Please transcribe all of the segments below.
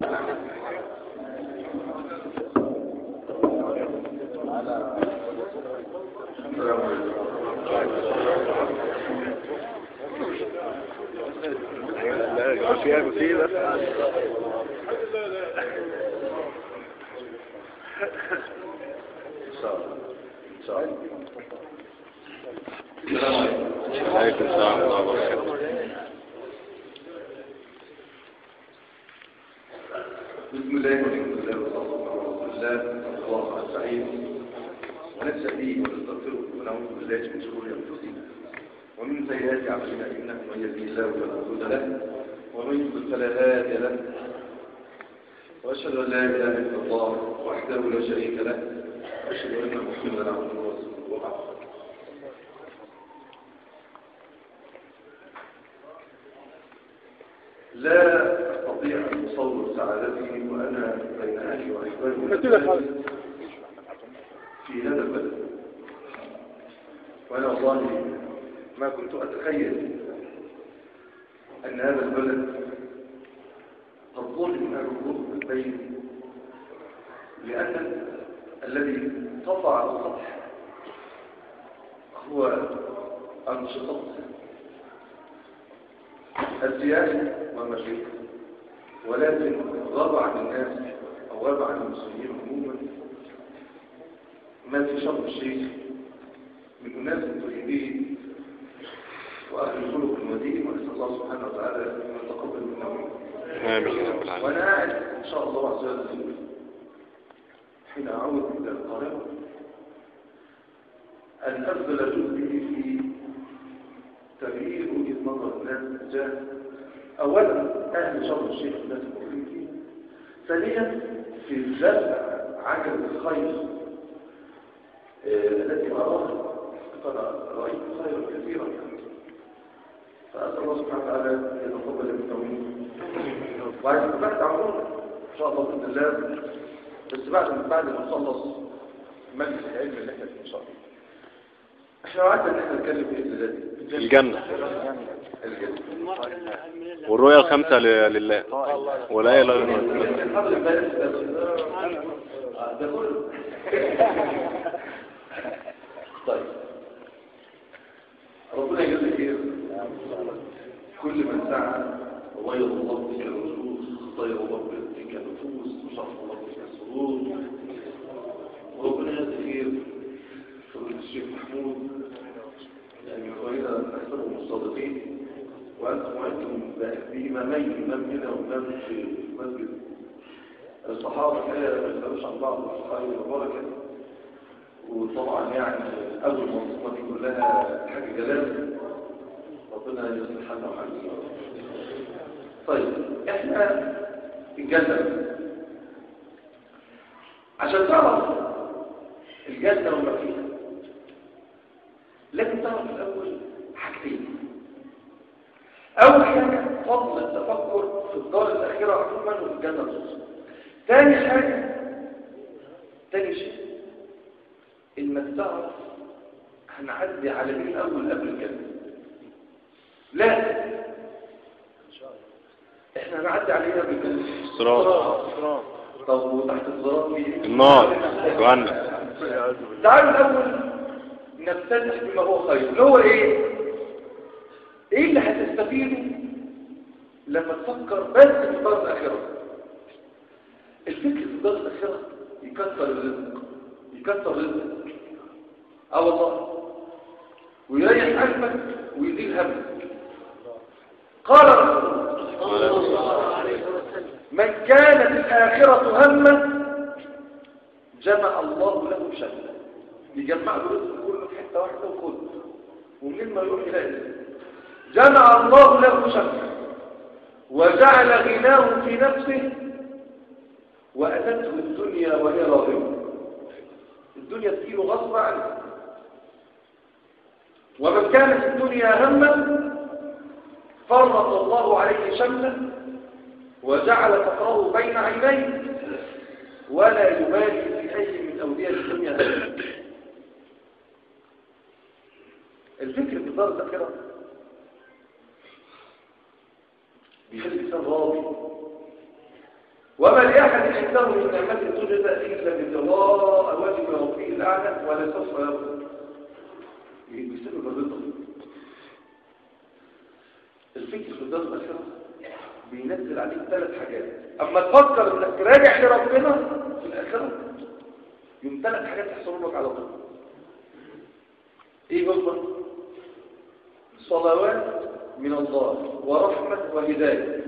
لا فيها مصيبة إن شاء الله إن شاء الله عليكم السلام ورحمة الله وبركاته بسم الله والحمد لله والصلاة والسلام على رسول الله اللهم نستعين ونستهديه ونستغفره ونعوذ بالله من شرور انفسنا ومن سيئات اعمالنا انه من يهده الله فلا مضل له ومن يضلل فلا هادي له واشهد ان لا اله الا الله وحده لا شريك له واشهد ان محمدا عبده ورسوله وبعد لا أستطيع أن أصور سعادتي وأنا بين أهلي وأحبابي في هذا البلد وأنا والله ما كنت أتخيل أن هذا البلد قد ظلم الظلم البين لأن الذي طفى على السطح هو أنشطة السياسة والمشروع ولكن غاب عن الناس أو غاب عن المسلمين عموما ما في شرط الشيخ من أناس طيبين وأهل خلق ودين ونسأل الله سبحانه وتعالى أن يتقبل منا ومنكم آمين يا رب العالمين وأنا قاعد إن شاء الله عز وجل حين أعود إلى القاهرة أن أبذل جهدي في تغيير وجهة نظر الناس تجاه أولا أهل شرط الشيخ الناس المؤمنين ثانيا في الجزء عجل الخير آه، التي أراها قد رأيت خيرا كثيرا يعني. فأسأل الله سبحانه وتعالى أن يتقبل من وعايز بعد عمرنا إن شاء الله بإذن الله بس بعد بعد ما نخلص مجلس العلم اللي احنا فيه إن شاء الله احنا وعدنا ان احنا نتكلم بإذن الله دي. الجنة الجنة والرؤيا الخمسة ل- لله ولا إله إلا الله الحمد لله ده كله طيب ربنا يجزي خير كل من سعى وبيض الله بك الوجوه طيب الله بك النفوس وشرف الله بك السرور وربنا يجزي خير فضيلة الشيخ محمود يعني وإذا نحسبهم الصادقين وأنتم وأنتم بإمامين إمام هنا وإمام في مسجد الصحابة كده ما يسألوش عن بعض الصحابة والبركة وطبعا يعني أول منظومة دي كلها حاجة جلال ربنا يصلح حالنا وحالنا طيب احنا الجنة عشان تعرف الجنة وما فيها لازم تعرف الأول حاجتين أول حاجة فضل التفكر في الدار الأخيرة عموما وفي الجنة خصوصا ثاني حاجة ثاني شيء إنك تعرف هنعدي على مين الأول قبل الجنة لا احنا هنعدي عليها قبل الجنة الصراط طب وتحت الصراط في إيه؟ النار جهنم تعالوا الأول نفتتح بما هو خير اللي هو إيه؟ إيه اللي هتستفيده لما تفكر بس في الدار الآخرة الفكر في الدار الآخرة يكثر الرزق يكثر رزقك اه والله ويريح قلبك ويزيل همك قال رسول الله من كانت الآخرة همه جمع الله له شمله يجمع له رزق كله في حته واحده وخد ومنين ما يروح يلاقي رزق. جمع الله له شمله وجعل غناه في نفسه واتته الدنيا وهي راغبه الدنيا تجيله غصب عنه ومن كانت الدنيا هما فرط الله عليه شمله وجعل فقره بين عينيه ولا يبالي في أي من أودية الدنيا هذا الفكر في الدار الأخيرة بيخلي الإنسان راضي وما لأحد عنده من نعمة تجزى إلا بابتغاء وجه ربه الأعلى ولا سوف يرضى بسبب الرضا الفكر في الدار الآخرة بينزل عليك ثلاث حاجات أما تفكر إنك راجع لربنا في الآخرة يوم ثلاث حاجات يحصلوا لك على طول إيه هم؟ صلوات من الله ورحمة وهداية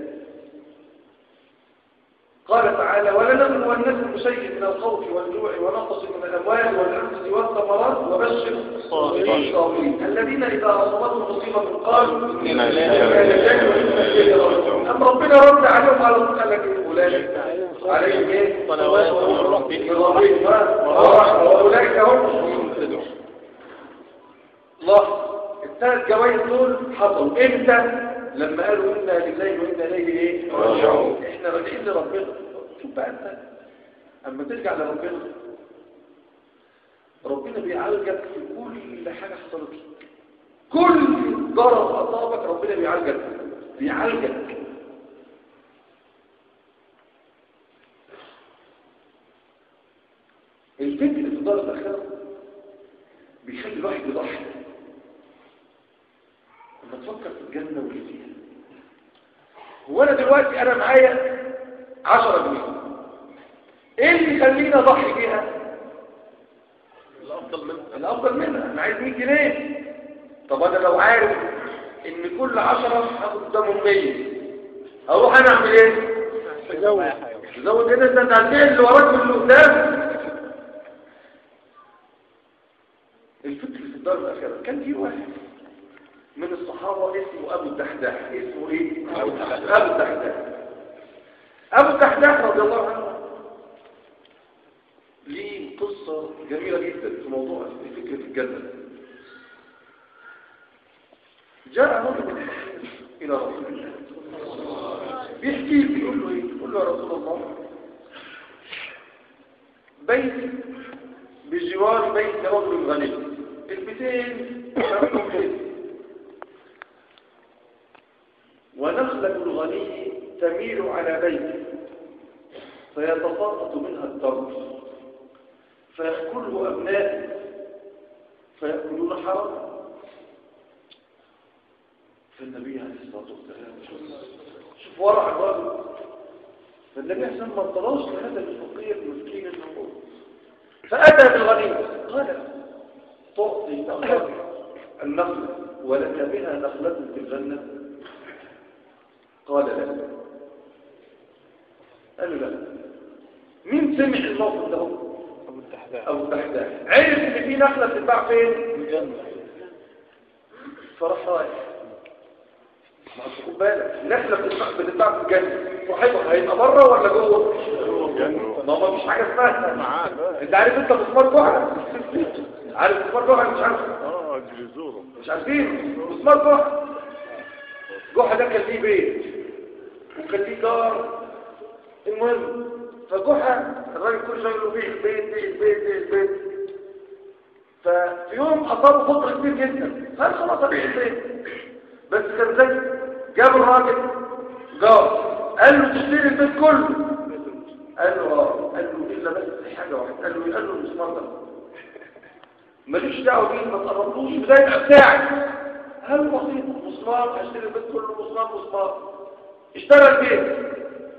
قال تعالى ولنبلونكم بشيء من الخوف والجوع ونقص من الاموال والانفس والثمرات وبشر الصابرين الذين اذا اصابتهم مصيبه قالوا إنا لله ام ربنا رد عليهم على طول قال لك اولئك عليهم ايه صلوات من ربهم من ربهم ورحمه واولئك هم الله الثلاث جوائز دول حصلوا امتى لما قالوا انا لله وانا اليه ايه راجعون. احنا راجعين لربنا شوف بقى انت اما ترجع لربنا ربنا بيعالجك في كل حاجه حصلت لك كل ضرر اصابك ربنا بيعالجك بيعالجك الفكر في الدار الاخره بيخلي الواحد يضحي لما تفكر في الجنة واللي فيها هو أنا دلوقتي أنا معايا عشرة جنيه إيه اللي يخليني أضحي بيها؟ الأفضل منه الأفضل منها أنا عايز 100 جنيه طب أنا لو عارف إن كل عشرة هاخد قدامهم 100 أروح أنا أعمل إيه؟ تزود تزود هنا ده أنت هتبيع اللي وراك واللي قدام الفكر في الدار الآخرة كان في واحد من الصحابة اسمه أبو الدحداح اسمه إيه؟ أبو الدحداح. أبو الدحداح أبو الدحداح رضي الله عنه ليه قصة جميلة جدا في موضوع الفكر في الجنة جاء رجل إلى رسول الله بيحكي له بيقول له إيه؟ يقول له يا رسول الله بيت بجوار بيت رجل غني البيتين شرطهم بيت ونخلة الغني تميل على بيته فيتساقط منها الترك فيأكله أبنائه فيأكلون حرام فالنبي عليه الصلاة والسلام شوف ورع الرجل فالنبي عليه الصلاة والسلام ما طلعش لهذا الفقير المسكين الموجود فأتى بالغنيمة قال تعطي نخلة النخلة ولك بها نخلة في الجنة قال لا قال له لا مين سمع الموقف ده أبو الدحداح ابو الدحداح عرف ان في نخله بتتباع فين الجنة فراح رايح ما أصل خد بالك النخله بتتباع بتتباع في الجنه صاحبها هيبقى بره ولا جوه ما هو مفيش حاجه اسمها معاه بقى انت عارف انت مسمار جحا عارف مسمار جحا مش عارف اه جزوره مش عارفين مسمار جحا جحا ده كان ليه بيت وكان ليه دار المهم فجحا الراجل كل شويه يقول له بيت بيت بيت بيت بيت بيت ففي يوم اصابه فقر كبير جدا قال خلاص ابيع البيت بس كان زي جاب الراجل جار قال له تشتري البيت كله قال له اه قال له الا بس حاجه واحده قال له قال له المسمار ده ماليش دعوه بيه ما تقربلوش وده يبقى بتاعي قال له بسيط مسمار هشتري البيت كله مسمار مسمار اشترى البيت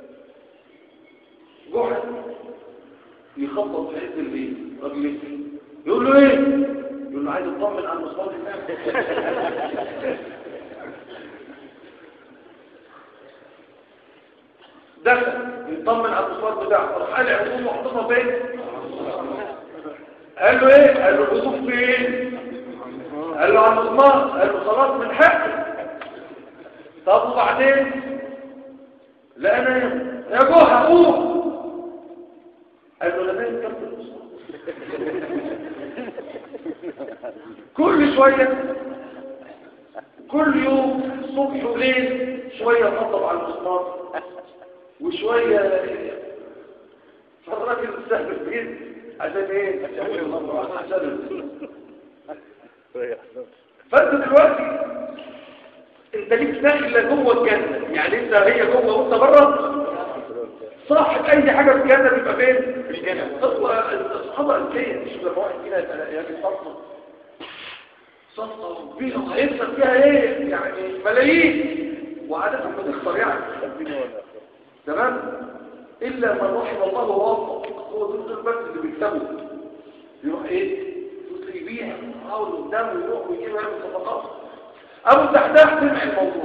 جحد يخبط في عز البيت راجل يسري يقول له ايه يقول له عايز اطمن على المسمار بتاعي دخل يطمن على المسمار بتاعه راح قال عزوم وحطها فين قال له ايه قال له العزوم فين قال له على المسمار قال له خلاص من حقي طب وبعدين لا انا يا جوه قوم قال له لا باين كم المسمار كل شويه كل يوم صبح وليل شويه نطب على المسمار وشويه فالراجل سهل البيت عشان ايه عشان فانت دلوقتي انت ليك داخله جوه الجنه يعني انت هي جوه وانت بره صاحب اي حاجه في الجنه بيبقى فين في الجنه الصحابه اذكياء مش لما واحد كده يبقى يعني صفقه صفقه كبيره وهيكسب فيها ايه يعني ملايين وعاده بتخسر يعني تمام الا من رحم الله ووفق هو دول دول بس اللي بيكسبوا يروح ايه يروح يبيع يحاول قدامه ويروح ويجيب ويعمل صفقات ابو الدحداح سمع الموضوع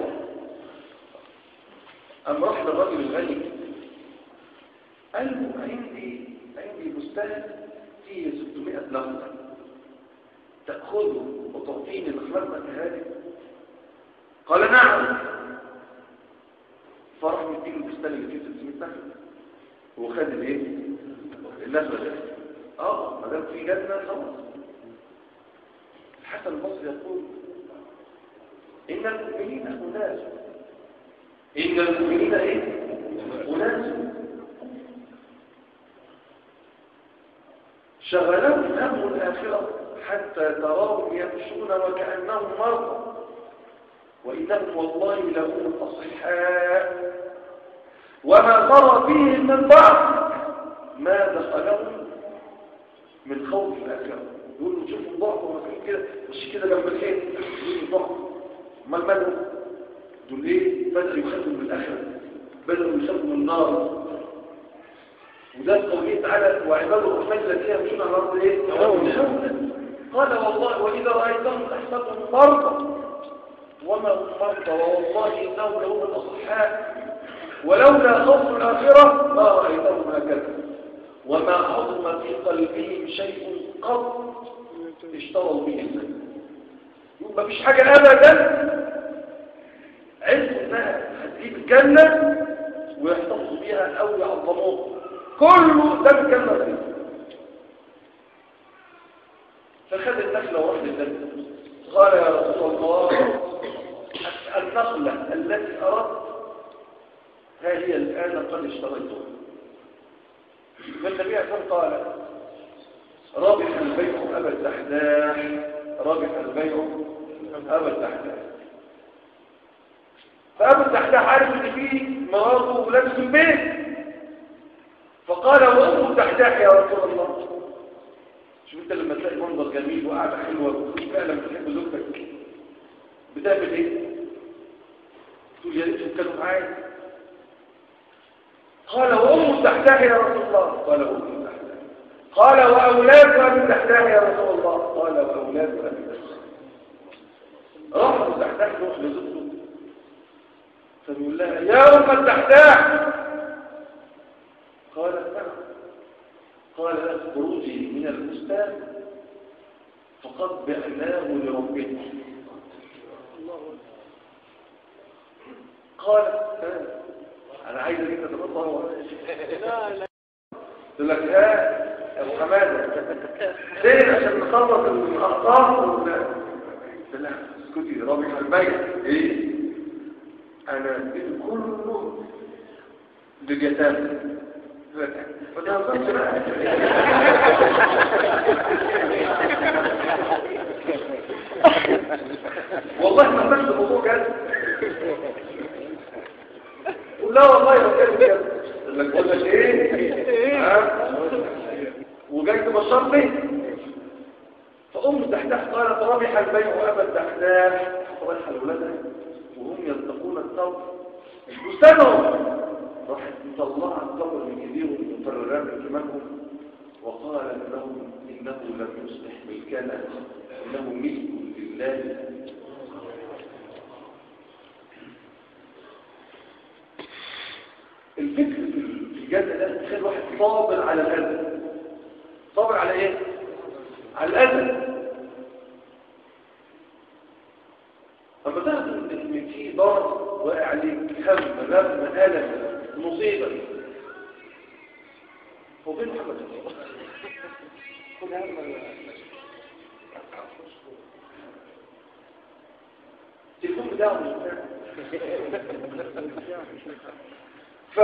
قام راح للراجل الغني قال له عندي عندي بستان فيه 600 نخله تاخذه وتعطيني نخلتك هذه قال نعم فراح مديله البستان اللي فيه 600 نخله وخد الايه النخله ده اه ما دام في جنه خلاص الحسن البصري يقول ان المؤمنين اناس ان المؤمنين ايه اناس شغلهم هم الآخرة حتى تراهم يمشون وكأنهم مرضى وإنهم والله لهم الأصحاء وما ترى فيهم من بعض ما دخلهم من خوف الآخرة يقولوا شوفوا ضعف ومسكين كده مش كده جنب الحيط يقولوا ضعف ما المدى دول ايه بدأوا يخافوا من الآخرة بدأوا يخافوا من النار وده قوله تعالى وعباد الرحمن الذين يمشون على الارض ايه قال والله واذا رايتهم تحسبهم مرضى وما هم مرضى والله انهم لهم الاصحاء ولولا خوف الاخره ما رايتهم هكذا وما حضم في قلبهم شيء قط اشتروا به الجنه ما فيش حاجه ابدا عرفوا انها هتجيب الجنه ويحتفظوا بها او يعظموها كله ده مكمل فيه فخد النخلة وراح للنبي قال يا رسول الله النخلة التي أردت ها هي الآن قد اشتريتها فالنبي عليه قال رابح البيع أبا الدحداح رابح البيع أبا الدحداح فأبا الدحداح عارف ان فيه مراته وولاد في البيت فقال وأم الدحداح يا رسول الله شوف انت لما تلاقي منظر جميل وقعدة حلوة وكنت فعلا بتحب زوجتك بتعمل ايه تقول يا ريتهم كانوا معايا قال وأم الدحداح يا رسول الله قال أم الدحداح قال وأولاد أبي الدحداح يا رسول الله قال وأولاد أبي الدحداح راح أبو الدحداح يروح لزوجته فبيقول لها يا أم الدحداح قالت نعم قال لا خروجي من البستان فقد بعناه لربنا قالت آه. انا عايز انت تبطل تقول لك ها يا ابو حماده فين عشان نخلص الاخطاء لا اسكتي رابح البيت ايه انا اديت كله لليتامى والله ما فهمت الموضوع كده قول لا والله ما كان كده لك قول لك ايه ها وجاي تبشرني فأم الدحداح قالت ربح البيع أبا الدحداح فرح لولادها وهم يلتقون الثوب بستانهم راحت مطلعة الثوب من ايديهم مفررات من كمامهم وقال لهم إنه لم يصبح ملكنا إنه ملك لله الفكر في الجنة ده تخيل واحد صابر على الأذى صابر على ايه؟ على الأذى أما تاخد إن في ضرر واقع عليك هم غم ألم مصيبة هو فين محمد خد هم التليفون بتاعه مش بتاعه ف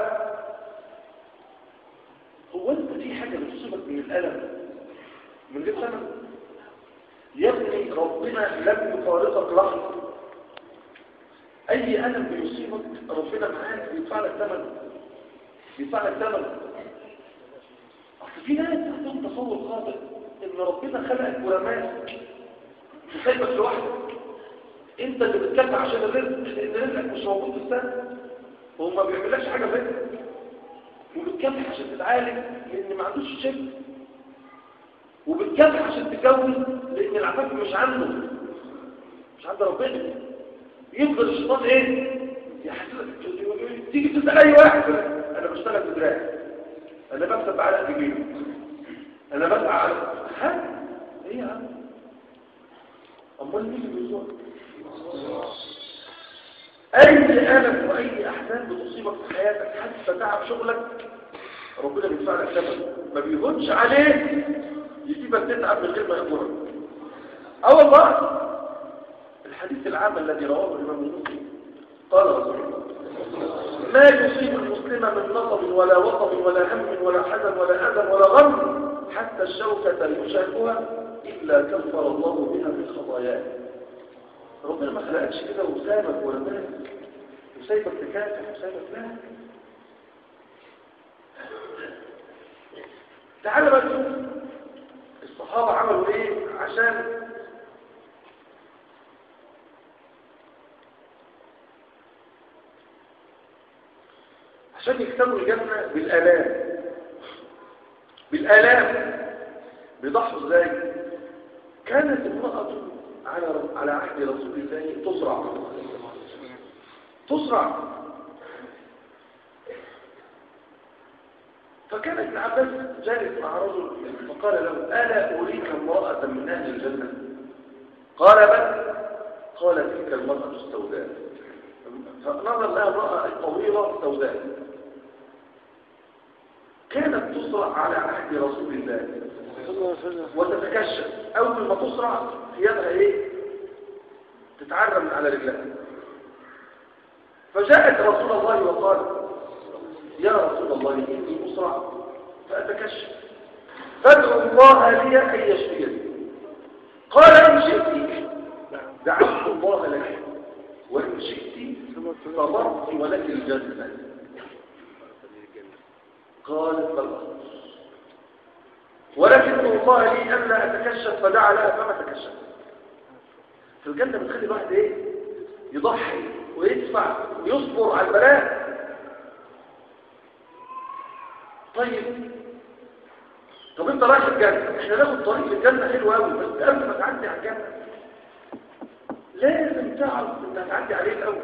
هو انت في حاجة بتصيبك من الألم من غير سبب يا ابني ربنا لم يفارقك لحظة أي ألم بيصيبك ربنا معاك بيدفع لك ثمن يدفع لك ثمن اصل في ناس عندهم تصور خاطئ ان ربنا خلقك ورماك وسايبك لوحدك انت اللي بتكافئ عشان الرزق لان رزقك مش موجود في السنه هو ما بيعملكش حاجه فيك وبتكافئ عشان تتعالج لان ما عندوش شك وبتكافئ عشان تتجوز لان العفاف مش عنده مش عند ربنا يفضل الشيطان ايه يحسسك تيجي تسال اي واحد انا بشتغل في دراعي انا بكسب على جيبي انا بسعى على ها ايه يا عم امال مين اللي بيزور اي الم واي احزان بتصيبك في حياتك حتى تعب شغلك ربنا بيدفع لك ثمن ما بيهونش عليك يسيبك تتعب من غير ما يامرك اه والله الحديث العام الذي رواه الامام مسلم قال رسول الله ما يصيب المسلم من نصب ولا وطب ولا هم ولا حزن ولا أذى ولا غم حتى الشوكة يشاكها إلا كفر الله بها من خطاياه ربنا ما خلقكش كده وسابك ولا مالك وسايبك تكافح وسايبك مالك تعال بقى نشوف الصحابة عملوا ايه عشان عشان يكتبوا الجنة بالآلام بالآلام بيضحوا ازاي كانت المرأة على على عهد رسول الله تصرع تصرع فكان ابن عباس جالس مع رجل فقال له ألا أريك امرأة من أهل الجنة قال بل قال تلك المرأة السوداء فنظر لها امرأة طويلة سوداء كانت تصرع على عهد رسول الله وتتكشف أول ما تصرع ثيابها إيه تتعرى من على رجلها فجاءت رسول الله وقال يا رسول الله إني أسرع فأتكشف فادعو الله لي أن يشفيني قال إن شئت دعوت الله لك وإن شئت صبرت ولك الجنة قالت بل ولكن الله لي ألا أتكشف فدعا لها فما تكشف في الجنة بتخلي الواحد إيه يضحي ويدفع ويصبر على البلاء طيب طب انت رايح الجنة احنا ناخد طريق للجنة حلو قوي بس قبل ما تعدي على الجنة لازم تعرف انت هتعدي عليه الاول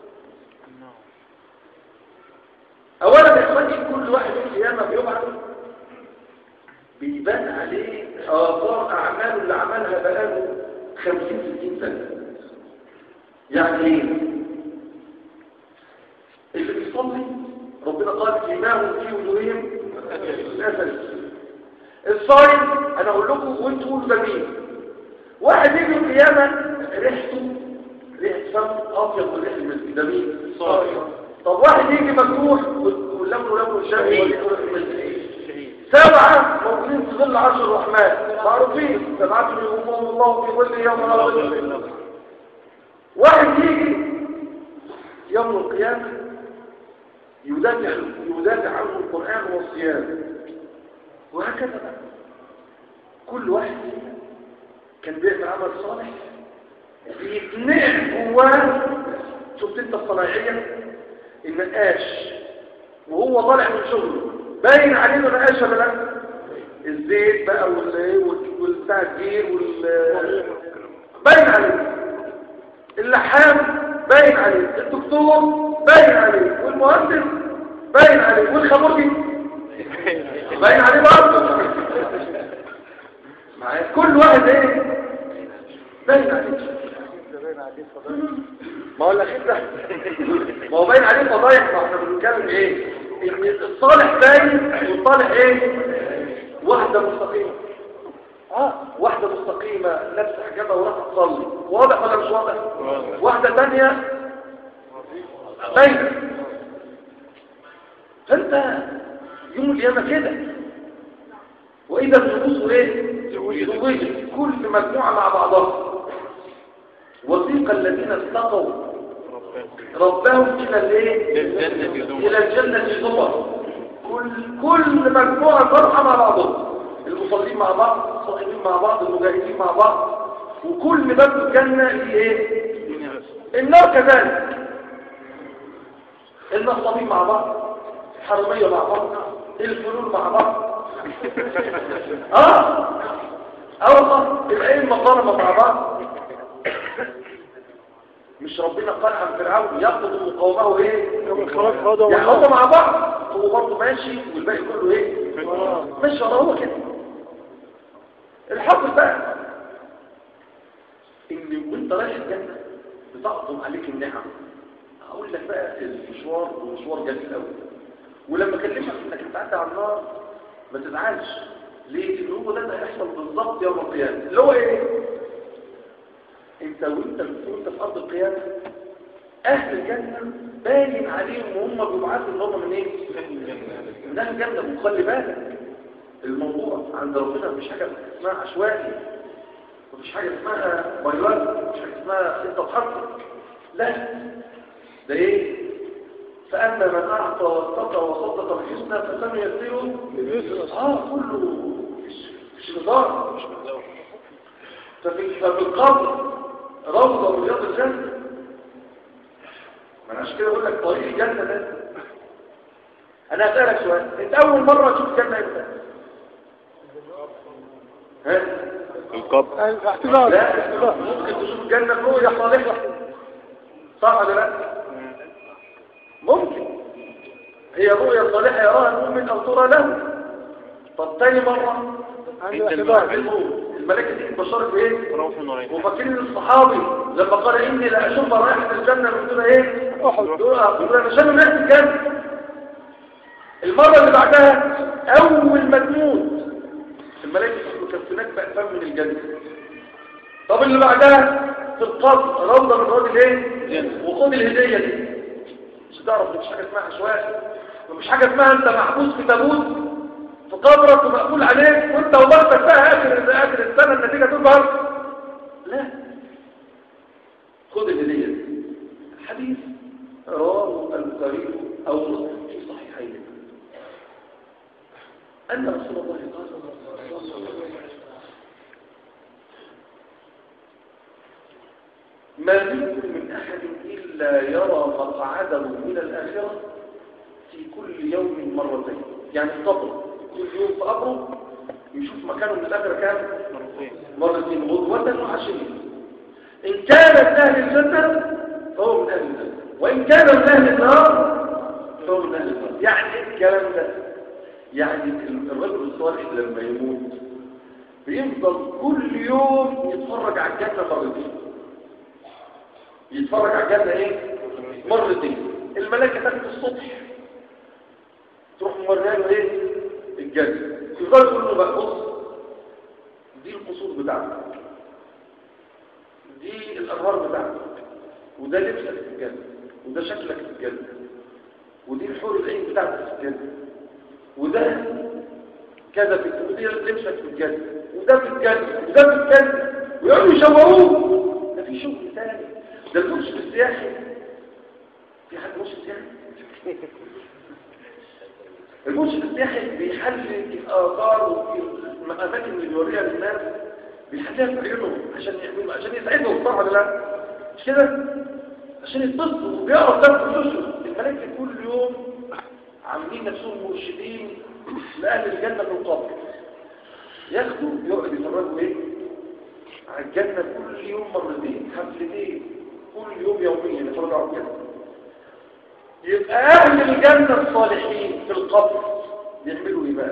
اولا يا اخواني كل واحد في القيامه بيبعث بيبان عليه اثار اعماله اللي عملها بقاله 50 60 سنه يعني ايه اللي بيصلي ربنا قال ايمانهم في وجوههم اثر الصايم انا اقول لكم وانتوا قولوا ده مين واحد يجي القيامه ريحته ريحه فم ابيض من ريحه المسك ده مين صايم طب واحد يجي مجروح ولمه لمه الشهيد سبعة موجودين في ظل عرش الرحمن معروفين سبعة يقومهم الله في ظل يوم لا ظل إلا ظله واحد يجي يوم القيامة يدافع يدافع عنه القرآن والصيام وهكذا بقى كل واحد فينا كان بيعمل عمل صالح بيتنقل جواه شفت انت الصناعية النقاش وهو طالع من شغله باين عليه انه نقاش ولا لا الزيت بقى والبتاع الجير وال باين عليه اللحام باين عليه الدكتور باين عليه والمهندس باين عليه والخمرجي باين عليه برضه معايا كل واحد ايه باين عليه ما هو الاخير ده ما هو باين عليه فضايح ما احنا بنتكلم ايه ان الصالح باين والصالح ايه واحده مستقيمه اه واحده مستقيمه لابسه حجابها وراح تصلي واضح ولا مش واضح واحده ثانيه باين فانت يوم القيامه كده واذا النفوس ايه زوجت كل مجموعه مع بعضها وثيق الذين اتقوا ربهم إلى الايه للجنة زمر. إلى الجنة زمر كل كل مجموعة فرحة مع بعضهم المصلين مع بعض الصائمين مع بعض المجاهدين مع بعض وكل باب الجنة ليه ايه النار كذلك النصابين مع بعض الحرمية مع بعض الفلول مع بعض اه اوصل الائمه ظلمه مع بعض مش ربنا قال عن فرعون يقضوا قومه ايه يعني هم مع بعض هو برضه ماشي والباقي كله ايه ماشي ورا هو كده الحق بقى ان وانت رايح الجنه بتقضم عليك النعم هقول لك بقى المشوار مشوار جميل قوي ولما اكلمك انك انت عدى على النار ما تزعلش ليه لان هو ده اللي هيحصل بالظبط يوم القيامه اللي هو ايه انت وانت وانت في ارض القيامه اهل الجنه باين عليهم وهم بيبعثوا ان هم من ايه من اهل الجنه وخلي بالك الموضوع عند ربنا مش حاجه اسمها عشوائي مفيش حاجه اسمها بايلات مش حاجه اسمها انت تحرك لا ده ايه فأما من أعطى واتقى وصدق الحسنى فسنيسره اه كله مش نظام ففي ففي القبر روضة من رياض الجنة ما انا عشان كده بقول لك طريق الجنة ده انا هسألك سؤال انت اول مرة تشوف الجنة امتى ها القبر الاحتمال لا ممكن تشوف الجنة برؤية صالحة صح ولا لا ممكن هي رؤية صالحة يراها المؤمن أو ترى له طب تاني مرة عند عند الاحتمال المؤمن الملائكة دي بشرت بإيه روح ونعيم وفاكرين الصحابي لما قال إني لا أشوف رائحة الجنة من دون إيه احد دون أنا شامل ريحة الجنة المرة اللي بعدها أول ما تموت الملائكة مكفنات بأكفان من الجنة طب اللي بعدها في القبر روضة من روض الايه وخد الهدية دي مش تعرف مش حاجة اسمها عشوائي ومش حاجة اسمها انت محبوس في تابوت في قبرك ومقفول عليك وانت وبختك بقى اخر اخر السنة النتيجة تظهر لا خد الهدية دي الحديث رواه البخاري او مسلم في صحيحين أن رسول الله قال ما منكم من أحد إلا يرى مقعده من الآخرة في كل يوم مرتين يعني في قبره كل يوم في قبره يشوف مكانه من الآخرة كام مرتين غدوة وعشية إن كان من أهل الجنة فهو من أهل الجنة وإن كان من أهل النار فهو من أهل النار يعني إيه الكلام ده يعني الرجل الصالح لما يموت بيفضل كل يوم يتفرج على الجنة مرتين يتفرج على الجنة ايه مرتين الملائكة تاخد الصبح تروح موريها له ايه الجنة يفضل يقول له بقى بص دي القصور بتاعتك دي الانهار بتاعتك وده لبسك في الجنة وده شكلك في الجنة ودي الحور العين بتاعتك في الجنة وده كذا في ودي لبسك في الجنة وده في الجنة وده في الجنة ويقعدوا يشوهوه ده في شغل ثاني ده المرشد السياحي في حد مرشد سياحي المرشد السياحي بيحلل الآثار وفي الأماكن اللي بيوريها للناس بيحللها في عيونهم عشان يعملوا عشان يسعدهم صح ولا لا مش كده عشان يتبسطوا وبيقرا كتاب خصوصهم الملائكه كل يوم عاملين نفسهم مرشدين لأهل الجنة في القبر ياخدوا يقعد يتفرجوا ايه على الجنة كل يوم مرتين حفلتين كل يوم يوميا يتفرجوا على الجنة يبقى أهل الجنة الصالحين في القبر بيعملوا ايه بقى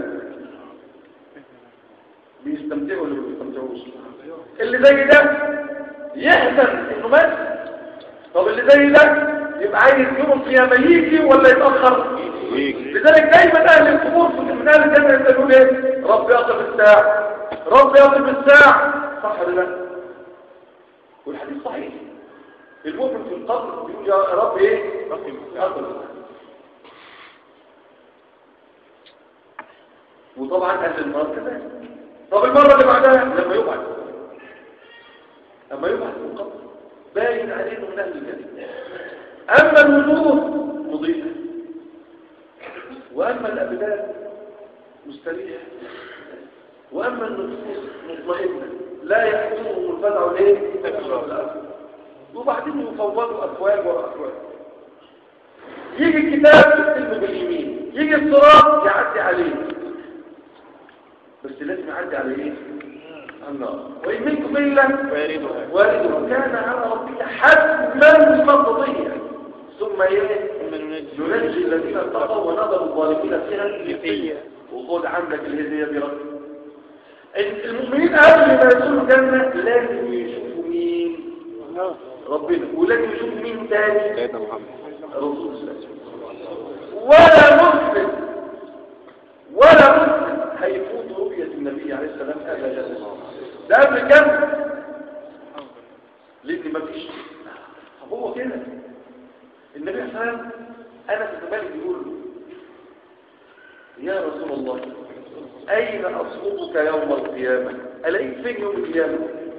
بيستمتعوا ولا ما بيستمتعوش اللي زي ده يحزن انه مات طب اللي زي ده يبقى عايز يوم القيامة يجي ولا يتأخر يجي. لذلك دايما اهل القبور من اهل الجنة يقولون ايه رب يقف الساعة رب يقف الساعة صح ولا لا والحديث صحيح المؤمن في القبر بيقول يا رب ايه اقم الساعة وطبعا اهل النار كذلك طب المرة اللي بعدها لما يبعث لما يبعث في القبر باين عليه من اهل الجنة اما الوجوه مضيئة وأما الأبدان مستريح وأما النفوس مطمئنة لا يحكمهم الفزع ليه؟ وبعدين يفوضوا أفواج وأفواج يجي الكتاب يكتبه باليمين يجي الصراط يعدي عليه بس لازم يعدي على ايه؟ على النار وإن منكم إلا واردها والده كان على ربك حتما مقضيا ثم ايه؟ ننجي الذين اتقوا ونظر الظالمين فيها جثية. وخد عندك الهدية دي رب المؤمنين قبل ما يدخلوا الجنة لازم يشوفوا مين ربنا ولازم يشوفوا مين تاني سيدنا محمد رسول الله ولا مسلم ولا مسلم هيفوت رؤية النبي عليه السلام أبدا ده قبل كم لأن مفيش طب هو كده النبي عليه السلام أنا في بالي بيقول له يا رسول الله أين أصحبك يوم القيامة ألاقيك فين يوم القيامة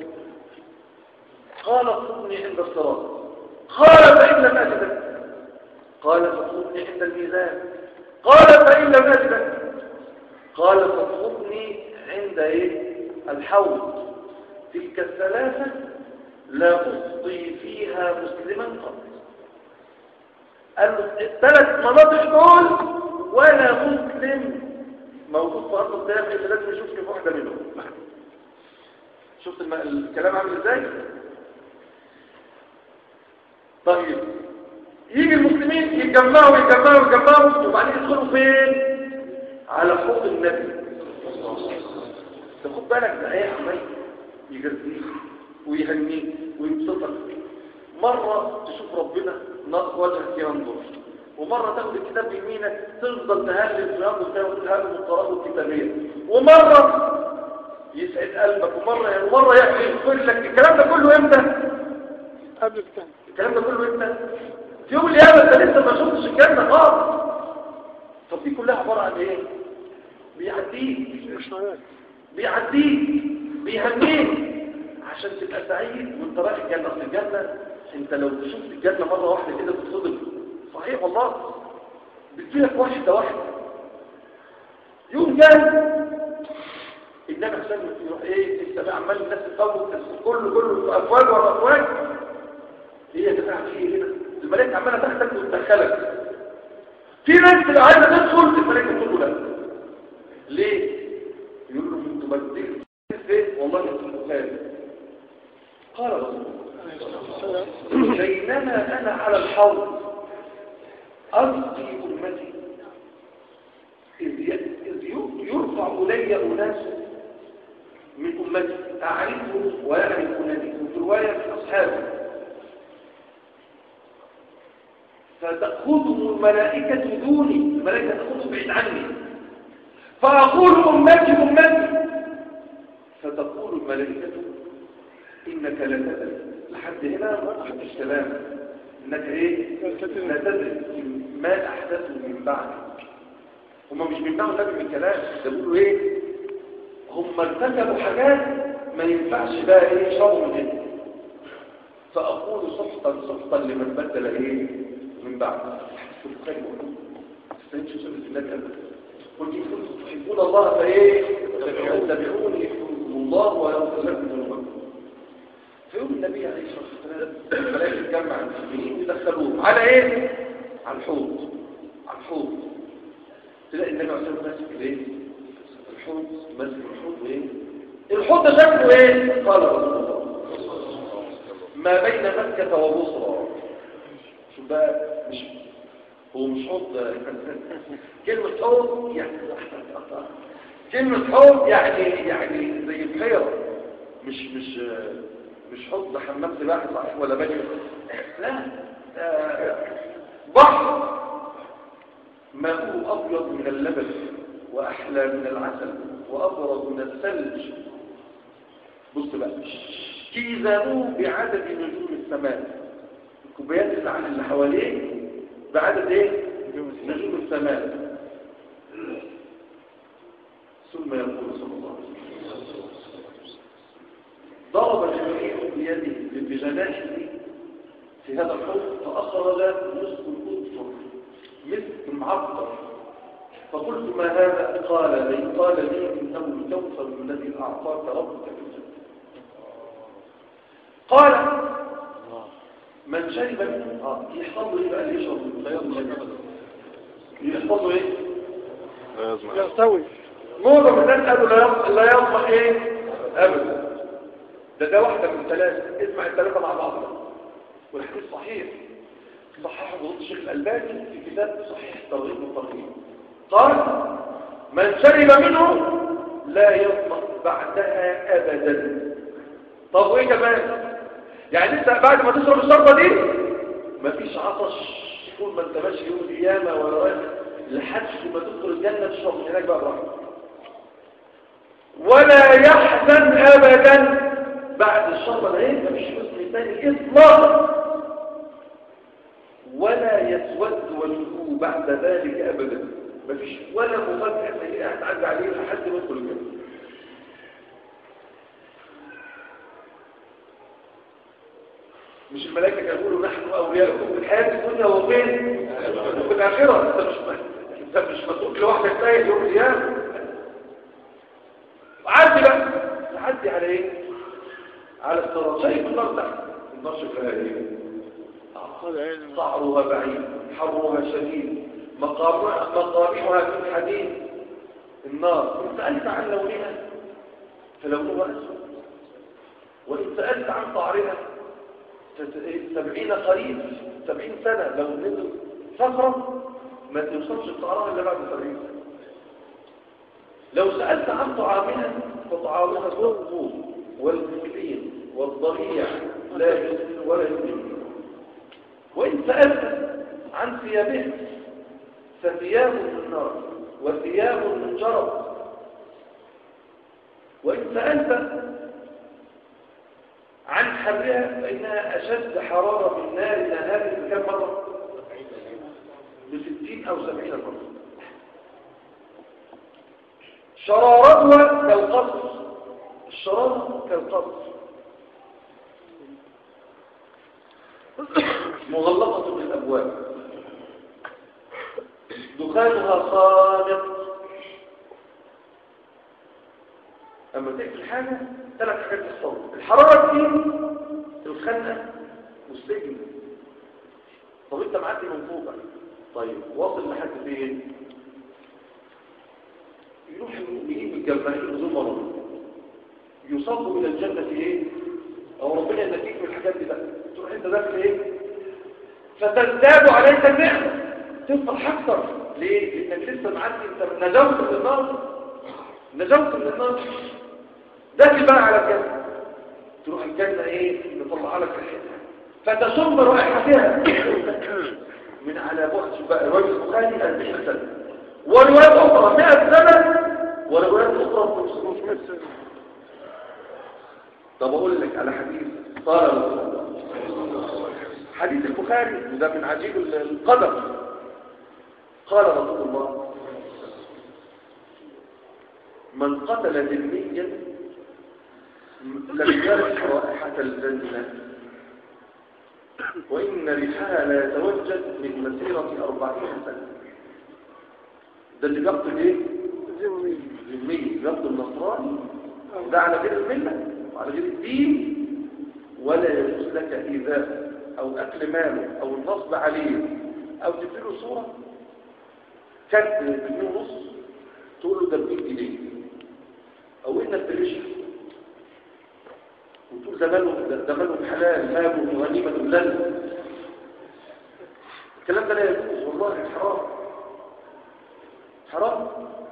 قال اصحبني عند الصراط قال فإن لم أجدك قال فاصحبني عند الميزان قال فإن لم أجدك قال فاصحبني عند إيه الحوض تلك الثلاثة لا أفضي فيها مسلما قط قال له الثلاث مناطق دول ولا مسلم موجود في أرض الداخل اللي لازم يشوفني في واحدة منهم شفت الم- الكلام عامل ازاي طيب يجي المسلمين يتجمعوا يتجمعوا يتجمعوا وبعدين يدخلوا فين على حوض النبي تاخد بالك ده ايه عمال يجزيك ويهنيك ويبسطك مرة تشوف ربنا نار وجهك ينظر ومرة تاخد الكتاب بيمينك تفضل تهلل في الأرض وتاخد تهلل القراءة الكتابية ومرة يسعد قلبك ومرة يعني ومرة يغفر لك الكلام ده كله امتى؟ قبل الثاني الكلام ده كله امتى؟ في يوم القيامة انت لسه ما شفتش الجنة خالص طب دي كلها عبارة عن ايه؟ بيعديك مشتريات بيعديك بيهنيك عشان تبقى سعيد وانت رايح الجنة اصل الجنة انت لو شفت الجنة مرة واحدة كده تتصدم صحيح والله بتجيلك واحدة واحدة يوم جاي النبي حسن يروح ايه انت بقى عمال الناس تطول كله كله افواج ورا افواج ايه يا جماعه في ايه هنا الملائكه عماله تاخدك وتدخلك في ناس تبقى عايزه تدخل الملائكه تقول له لا ليه يقول له انتوا بديل فين والله انتوا البخاري قال رسول الله بينما انا على الحوض ألقي أمتي إذ ي- إذ ي- يرفع إلي أناس من أمتي أعرفهم ويعرفونني وفي رواية من أصحابي فتأخذهم الملائكة دوني الملائكة تأخذهم بعيد عني فأقول أمتي أمتي فتقول الملائكة إنك لا تدري لحد هنا لحد السلام إنك إيه لا تدري ما أحدثوا من بعدك هم مش بيمنعوا النبي من كلام ده بيقولوا إيه هم ارتكبوا حاجات ما ينفعش بقى إيه يشربوا من هنا فأقول سحطا سحطا لمن بدل إيه من بعد في البخاري ومسلم. تستنش سنة النبي أبدا قل إن كنتم تحبون الله فإيه اتبعوني يحببكم الله ويغفر لكم ذنوبكم فيقول النبي عليه الصلاة والسلام الملائكة تجمع المسلمين يدخلوهم على ايه؟ على الحوض على الحوض تلاقي النبي عليه الصلاة والسلام ماسك الايه؟ الحوض ماسك الحوض وايه؟ الحوض ده شكله ايه؟ قال رسول الله ما بين مكة وبصرى شو بقى مش هو مش حوض كلمة حوض يعني كلمة حوض يعني يعني زي بحيرة مش مش مش حوض حمام سباحة صحيح ولا بني لا آه، بحر ماءه أبيض من اللبن وأحلى من العسل وأبرد من الثلج بص بقى كيزانوه بعدد نجوم السماء الكوبايات اللي اللي حواليه بعدد ايه نجوم السماء ثم يقول صلى الله عليه وسلم ضرب جبريل بيده بجناحه في هذا الحوض فأخرج مسك الأظفر مسك معطر فقلت ما هذا قال لي قال لي إنه الكوثر الذي أعطاك ربك في الجنة قال من شرب منه آه يحفظه إيه بقى اللي يشرب لا يضمن يحفظه إيه لا يزمع يستوي معظم الناس قالوا لا يص- لا يصلح ايه ابدا ده ده واحده من ثلاثه اسمع الثلاثه مع بعض والحديث صحيح صححه ضد الشيخ الالباني في كتاب صحيح الترغيب والترهيب قال من شرب منه لا يظمأ بعدها ابدا طب وايه كمان يعني انت بعد ما تشرب الشربه دي مفيش عطش طول ما انت ماشي يوم القيامه ولا رايح لحد ما تدخل الجنه تشرب من هناك بقى براحتك ولا يحزن ابدا بعد الشربه ده ايه مفيش حزن ثاني اطلاقا ولا يسود وجهه بعد ذلك ابدا مفيش ولا مفاجاه سيئه هتعدي عليه لحد ما يدخل الجنه مش الملائكة كانوا يقولوا نحن أولياؤكم في الحياة الدنيا وفين؟ وفي الآخرة أنت مش أنت مش مسؤول لوحدك تايه يوم القيامة وعدي بقى تعدي على إيه؟ على الصراط شايف النار تحت النار شكلها إيه؟ صعرها بعيد حرها شديد مقامها مقامعها من حديد النار إن سألت عن لونها فلونها أسود وإن سألت عن طعرها سبعين قريب سبعين سنة لو نزل صخرة ما توصلش الطعام إلا بعد سبعين سنة لو سألت عن طعامها فطعامها الضوء والمسلين والضريع لا يسل ولا يسل وإن سألت عن ثيابها فثياب من نار وثياب من جرب وإن سألت عن حرها فإنها أشد حرارة من نارنا هذه بكم مرة؟ بستين أو سبعين مرة شرارتها كالقصر الشرارة كالقصر مغلقة بالأبواب دخانها خامق أما تقفل حاجة ثلاث حاجات تحصل الحرارة كتير الخنقة والسجن طب انت معدي من فوق طيب واصل لحد فين يروح المؤمنين متجمعين زمرا يصابوا الى الجنة ايه او ربنا ينتيك من الحاجات دي بقى تروح انت داخل ايه فتزداد عليك النعمة تفرح اكتر ليه لانك لسه معدي انت نجوت من النار نجوت من النار داخل بقى على الجنة تروح الجنة ايه نطلع لك ريحتها فتشم رائحتها من على بعد بقى رواية البخاري 40 سنة وروايات أخرى 100 سنة وروايات أخرى 500 سنة طب أقول لك على حديث قال رسول الله حديث البخاري وده من عجيب القدر قال رسول الله من قتل ذميا لم يرح رائحة الجنة وإن ريحها لا يتوجد من مسيرة أربعين سنة ده اللي بيقتل ايه؟ ذمي بيقتل النصراني ده على غير الملة وعلى غير الدين ولا يجوز لك إيذاء أو أكل ماله أو النصب عليه أو تديله صورة كانت بجنيه ونص تقول له ده ب 100 جنيه أو إنك ترشح وتقول ده ماله ده ماله حلال ماله غنيمة لنا الكلام ده لا يجوز والله حرام حرام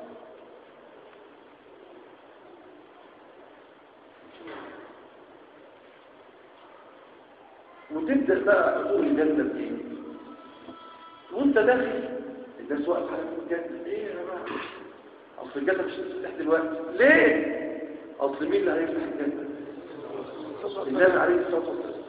وتبدأ بقى تقول الجنة دي وانت داخل الناس واقف على الجنة ليه يا جماعة اصل الجنة مش هتفتح دلوقتي ليه اصل مين اللي هيفتح الجنة النبي عليه الصلاة والسلام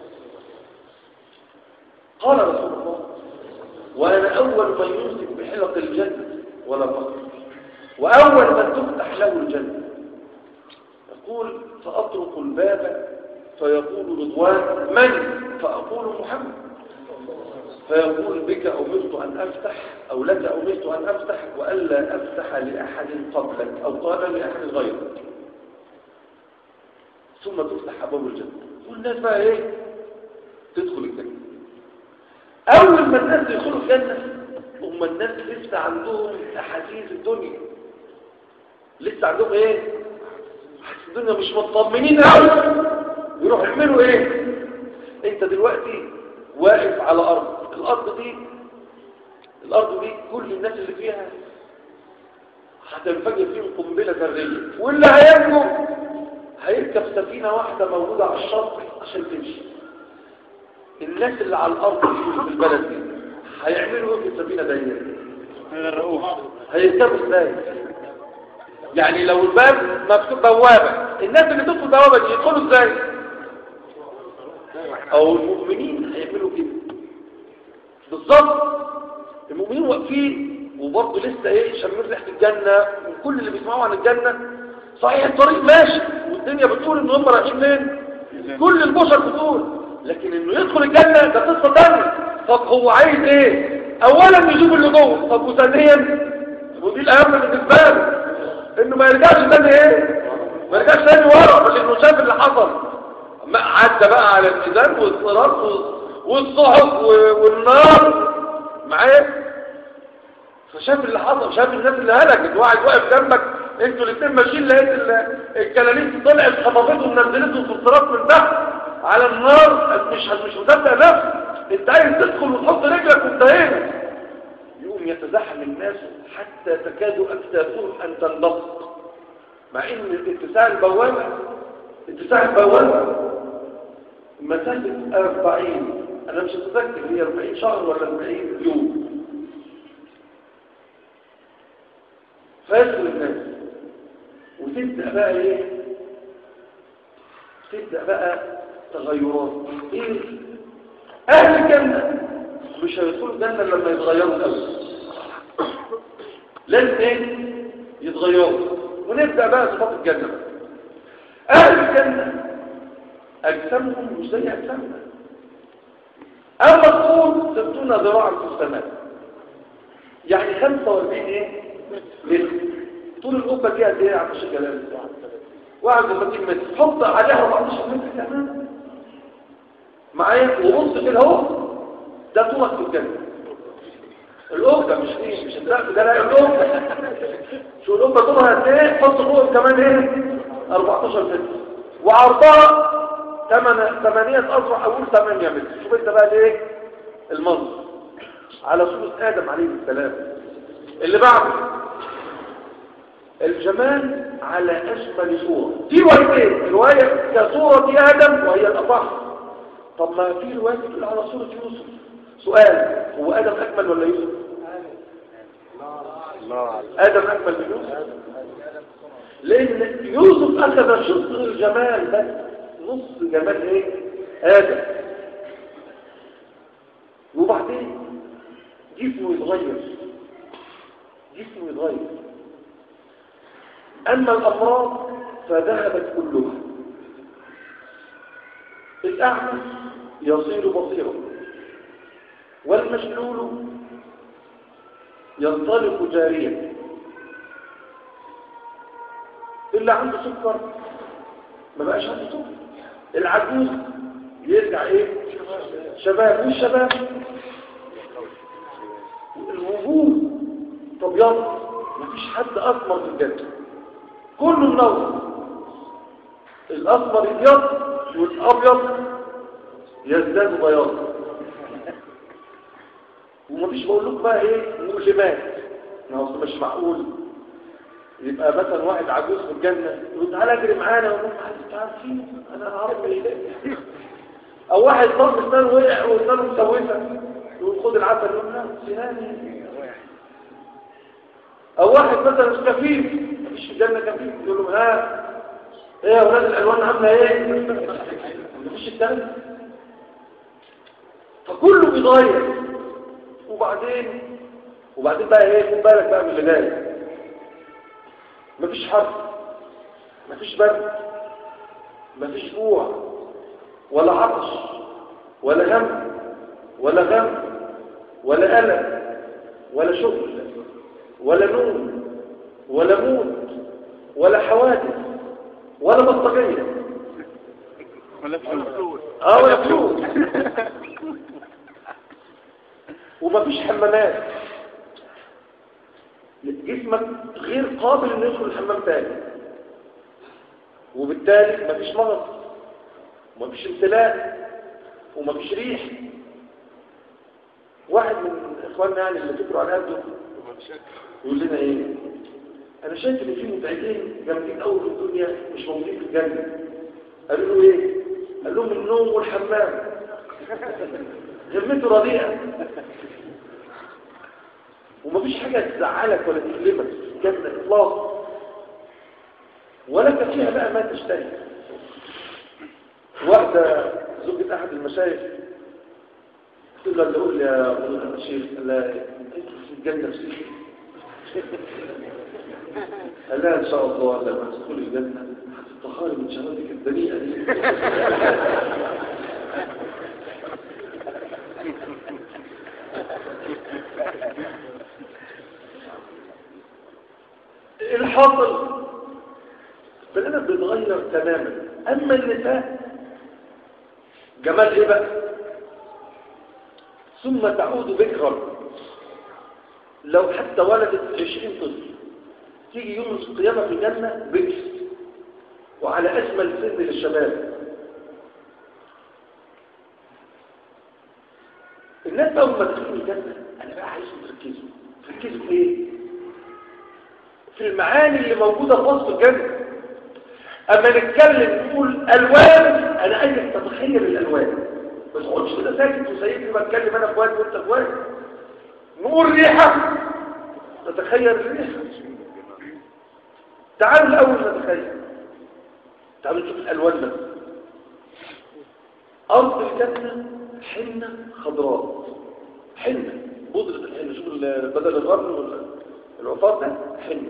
قال رسول الله وأنا أول من يمسك بحلق الجنة ولا فقر وأول من تفتح له الجنة يقول فأطرق الباب فيقول رضوان من فأقول محمد فيقول بك أمرت أن أفتح أو لك أمرت أن أفتح وألا أفتح لأحد قبلك أو قال لأحد غيرك ثم تفتح أبواب الجنة والناس بقى إيه تدخل الجنة أول ما الناس يدخلوا الجنة هم الناس لسه عندهم أحاسيس الدنيا لسه عندهم إيه أحاسيس الدنيا مش مطمنين قوي يروحوا يعملوا إيه أنت دلوقتي واقف على أرض الأرض دي الأرض دي كل الناس اللي فيها هتنفجر فيهم قنبلة ذرية واللي هينجو هيركب سفينة واحدة موجودة على الشط عشان تمشي الناس اللي على الأرض في البلد دي هيعملوا ايه في السفينة دي هيركبوا ازاي يعني لو الباب مكتوب بوابة الناس اللي تدخل بوابة دي يدخلوا ازاي او المؤمنين هيعملوا كده بالظبط المؤمنين واقفين وبرضه لسه ايه شامين ريحه الجنه وكل اللي بيسمعوا عن الجنه صحيح الطريق ماشي والدنيا بتقول ان هم رايحين فين كل البشر بتقول لكن انه يدخل الجنه ده قصه ثانيه طب هو عايز ايه اولا يشوف اللي جوه طب وثانيا ودي الاهم بالنسبه له انه ما يرجعش تاني ايه ما يرجعش تاني ورا بل انه شاف اللي حصل ما عدى بقى على الميزان والصراط والصحف والنار معايا فشاف اللي حصل شاف الناس اللي هلكت واحد واقف جنبك انتوا الاثنين ماشيين لقيت الكلاليس طلعت خطفتهم ونزلتهم في الصراط من تحت على النار مش مش مصدق نفسك انت عايز تدخل وتحط رجلك وانتهينا يقوم يتزاحم الناس حتى تكاد اكتافهم ان تنبسط مع ان اتساع البوابه اتساع البوابه مسافه 40 انا مش متذكر هي 40 شهر ولا 40 يوم فيدخل الناس وتبدأ بقى ايه تبدأ بقى تغيرات ايه اهل الجنة مش هيدخلوا الجنة لما يتغيروا الاول لازم ايه يتغيروا ونبدأ بقى صفات الجنة اهل الجنة اجسامهم مش زي اجسامنا اما الطول ستون ذراعا في السماء يعني 45 ايه متر طول القبه دي قد ايه يا عم الشيخ جلال 31 متر حط عليها 14 متر كمان معايا وبص كده اهو ده طولك في الجنه القبه مش ايه مش السقف ده لا القبه شو القبه طولها قد ايه حط فوق كمان ايه 14 متر وعرضها 8 8 اذرع اقول 8 متر شوف انت بقى ايه المنظر على صورة آدم عليه السلام اللي بعده الجمال على أشمل صورة في روايتين رواية كصورة آدم وهي الأصح طب ما في رواية بتقول على صورة يوسف سؤال هو آدم أكمل ولا يوسف آدم أكمل من يوسف لأن يوسف أخذ شطر الجمال بس نص جمال إيه آدم وبعدين جسمه يتغير جسمه يتغير أما الأمراض فذهبت كلها الأعمى يصير بصيرا والمشلول ينطلق جاريا اللي عنده سكر ما بقاش عنده سكر العجوز يرجع ايه شباب والشباب الوجود طبيان مفيش حد أسمر في الجنة كله منور الأسمر يبيض والأبيض يزداد بياض ومفيش بقول لكم بقى ايه مؤلمات ما هو مش معقول يبقى مثلا واحد عجوز في الجنة يقول تعالى اجري معانا يقول انت عارفين انا هعرف ايه او واحد ضرب اسنانه وقع واسنانه مسوسه يقول خد العسل يقول لا سناني او واحد مثلا مش كفيف مفيش في الجنه كفيف يقول له ها ايه يا اولاد الالوان عامله ايه مفيش الكلام فكله بيتغير وبعدين وبعدين بقى ايه خد بالك بقى من اللي جاي مفيش حرب مفيش برد مفيش جوع ولا عطش ولا هم ولا غم ولا ألم ولا شغل ولا نوم ولا موت ولا حوادث ولا بطاقية ولا فلوس اه ولا فلوس ومفيش حمامات جسمك غير قابل انه يدخل الحمام تاني وبالتالي مفيش مرض ومفيش امتلاء ومفيش ريح واحد من اخواننا يعني اللي فكروا على قده يقول لنا ايه انا شايف ان في متعبين جامدين قوي في الدنيا مش موجودين في الجنه قالوا له ايه قال لهم النوم والحمام ذمته رديئه ومفيش حاجه تزعلك ولا تكلمك في الجنه اطلاقا ولك فيها بقى ما تشتهي واحده زوجة احد المشايخ قلت له اللي يقول لي يا ابو الشيخ قال لها انت في الجنه في قال لها ان شاء الله لما تدخل الجنه هتتطهري من شهواتك الدنيئه دي الحاصل فلنا بيتغير تماما اما النساء جمال ايه بقى ثم تعود بكرا لو حتى ولدت عشرين طفل تيجي يوم القيامة في الجنة بكر وعلى أجمل سن للشباب الناس أول ما تدخلوا الجنة أنا بقى عايزهم تركزوا تركزوا في إيه؟ في المعاني اللي موجودة في وسط الجنة أما نتكلم نقول ألوان أنا عايزك تتخيل الألوان ما تقعدش كده ساكت وسايبني بتكلم أنا فؤاد وأنت فؤاد نقول ريحة نتخيل الريحة تعالوا الأول نتخيل تعالوا نشوف الألوان بس أرض الجنة حنة خضراء حنة بودرة الحنة شوف ال- بدل الرمل والعفاط ده حنة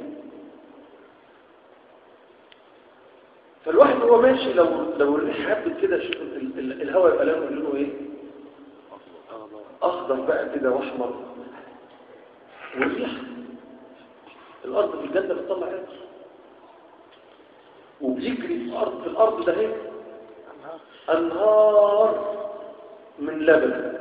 فالواحد هو ماشي لو لو الريح هبت كده شوف ال- ال- الهواء يبقى لونه لونه ايه اخضر بقى كده واحمر والريح الارض في الجنه بتطلع عطر وبيجري في الارض في الارض ده اهي انهار من لبن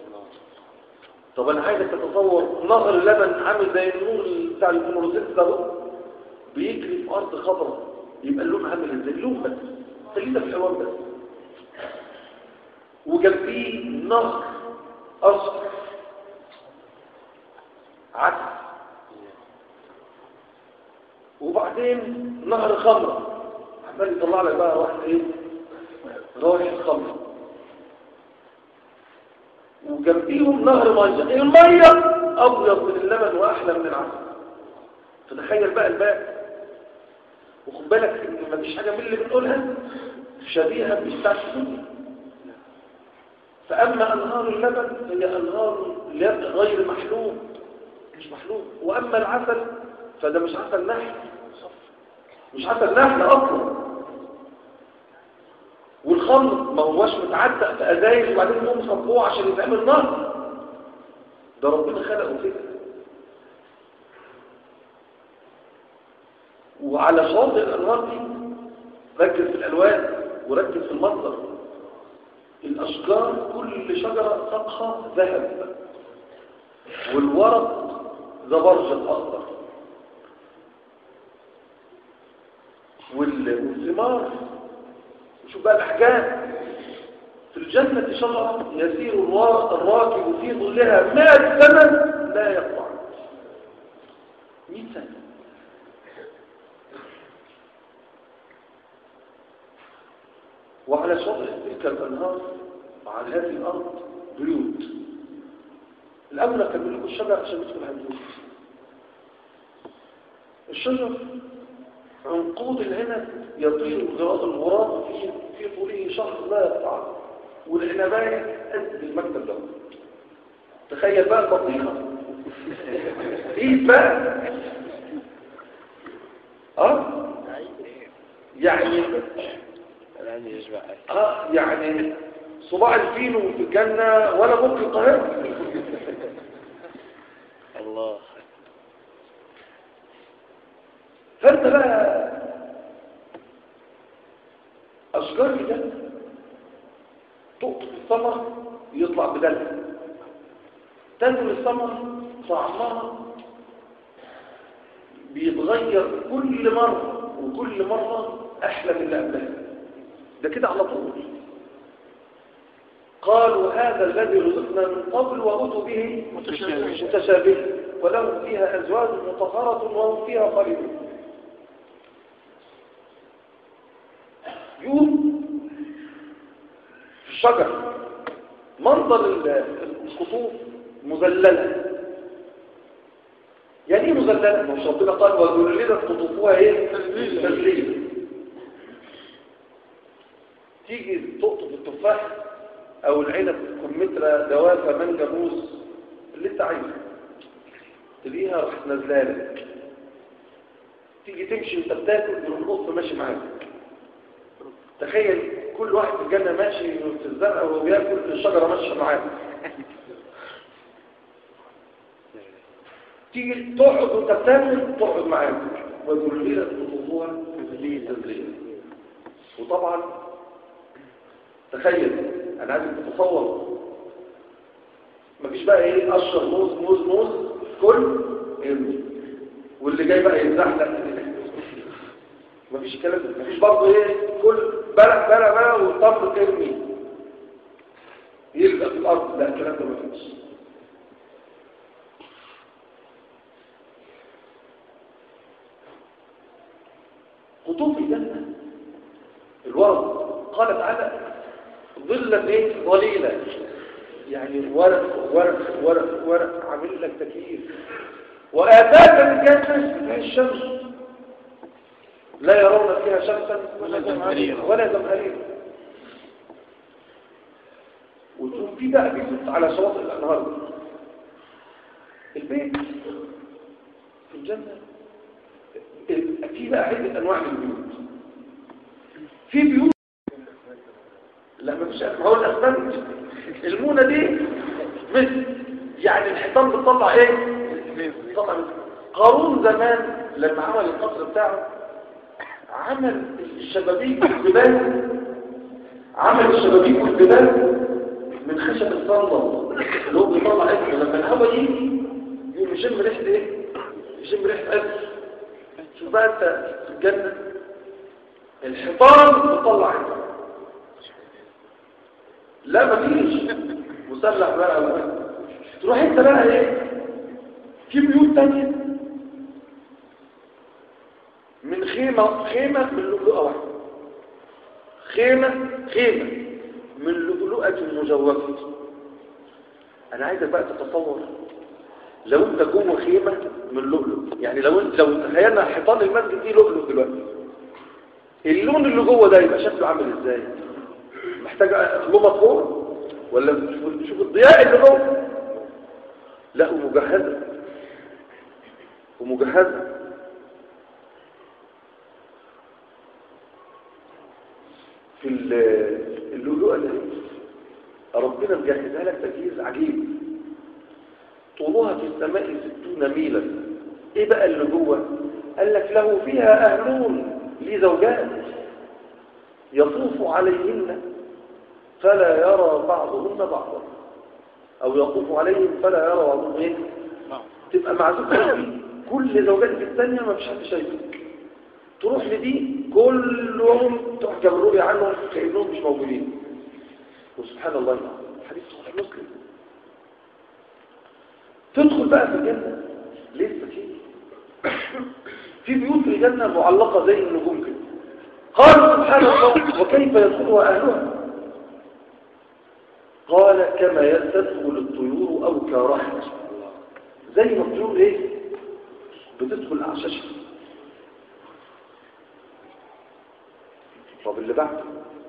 طب انا عايزك تتصور نهر اللبن عامل زي النور بتاع الفلوروسنت ده اهو. بيجري في ارض خضراء يبقى اللون عامل ازاي اللون بس خلينا في الحوار بس وجنبيه نهر اصفر عدس وبعدين نهر خمرة عمال يطلع لك بقى واحد ايه رايح الخمرة وجنبيهم نهر ميه الميه ابيض من اللبن واحلى من العسل فتخيل بقى الباقي وخد بالك ان مفيش حاجه من اللي بنقولها شبيهه بتاعت الدنيا فاما انهار اللبن هي انهار لبن غير محلوب مش محلوب واما العسل فده مش عسل نحل مش عسل نحل اصلا والخمر ما هوش متعتق في ازايز وبعدين يقوم صبوه عشان يتعمل نهر ده ربنا خلقه كده وعلى شاطئ الانهار دي ركز في الالوان وركز في المنظر الاشجار كل شجره ساقها ذهب والورق زبرجد اخضر وال- والثمار شوف بقى الاحجام في الجنة شجرة يسير الوا- الراكب في ظلها مئة سنة لا يقطع مئة سنة وعلى شاطئ تلك الأنهار وعلى هذه الأرض بيوت الأول أكمل لكم الشجر عشان ندخل على البيوت الشجر عنقود العنب يطير غراض الغراب في في طوله شهر لا يقطع والعنبايه قد المكتب ده تخيل بقى البطيخه ايه بقى اه يعني العين يشبع اه يعني صباع الفينو في الجنه ولا ممكن القاهره الله فانت بقى اشجار الجنه تقطف الثمر يطلع بدلها تنمو الثمر طعمها بيتغير كل مرة وكل مرة أحلى من اللي قبلها ده كده على طول قالوا هذا الذي رزقنا من قبل وأتوا به متشابه ولهم فيها أزواج مطهرة وهم فيها خالدون يوم في الشجر منظر الخطوط مذللة يعني ايه مذللة؟ مش ربنا قال وذللت قطوفها ايه؟ تذليل تيجي تقطف التفاح او العنب كمثرى دوافة مانجا موز اللي انت عايزه تلاقيها راح نزلالك تيجي تمشي وانت بتاكل يروح القط ماشي معاك تخيل كل واحد في الجنة ماشي في الزرع وهو بياكل الشجرة ماشية معاه تيجي تقعد وانت بتاكل تقعد معاه وذليلة قطوفها تذليل وطبعا تخيل انا عايزك تتصور مفيش بقى ايه قشر موز موز موز كل ارمي واللي جاي بقى يتزحلق مفيش الكلام ده مفيش برضه ايه كل بلع بلع بلع والطفل ترمي يلقى في الارض لا الكلام ده مفيش قطوف الجنة الورد قال تعالى ظلة ايه ظليلة يعني ورق ورق ورق ورق عامل لك تكييف وآتاك الجنة من الشمس لا يرون فيها شمسا ولا زمهريرا. ولا زمهريرا وتقوم في بقى بيوت على شواطئ الانهار البيت في الجنه في بقى عده انواع من البيوت في بيوت لا ما فيش ما هو الاسمنت المونه دي مثل يعني الحيطان بتطلع ايه بتطلع مثل قارون زمان لما عمل القصر بتاعه عمل الشبابيك والجبال عمل الشبابيك والجبال من خشب الصندل اللي هو بيطلع اسمه لما الهواء يجي يقوم يشم ريحه ايه يشم ريحه اسم شوف بقى انت في الجنه الحيطان بتطلع اسم لا مفيش مسلح بقى ولا تروح انت بقى ايه في بيوت تانية من خيمة خيمة من لؤلؤة واحدة خيمة خيمة من لؤلؤة مجوفة أنا عايزك بقى تتصور لو أنت جوه خيمة من لؤلؤ يعني لو انت لو تخيلنا حيطان المسجد دي لؤلؤ دلوقتي اللون اللي جوه ده يبقى شكله عامل ازاي محتاج لمط فوق ولا شوف- شوف الضياء اللي جوه لا ومجهزة ومجهزة في ال- اللؤلؤة اللي هي ربنا مجهزها لك تجهيز عجيب طولها في السماء ستون ميلا ايه بقى اللي جوه قال لك له فيها اهلون لي زوجات يطوف عليهن فلا يرى بعضهن بعضا او يطوف عليهم فلا يرى بعضهم ايه تبقى معزوف قوي كل زوجات في الثانيه ما فيش حد شايفك تروح لدي كلهم تحجب الرؤيا عنهم كانهم مش موجودين وسبحان الله العظيم حديث صحيح مسلم تدخل بقى في الجنه لسه في في بيوت في الجنه معلقه زي النجوم كده قالوا سبحان الله وكيف يدخلها اهلها قال كما تدخل الطيور او كرهن زي ما الطيور ايه بتدخل اعشاشها طب اللي بعده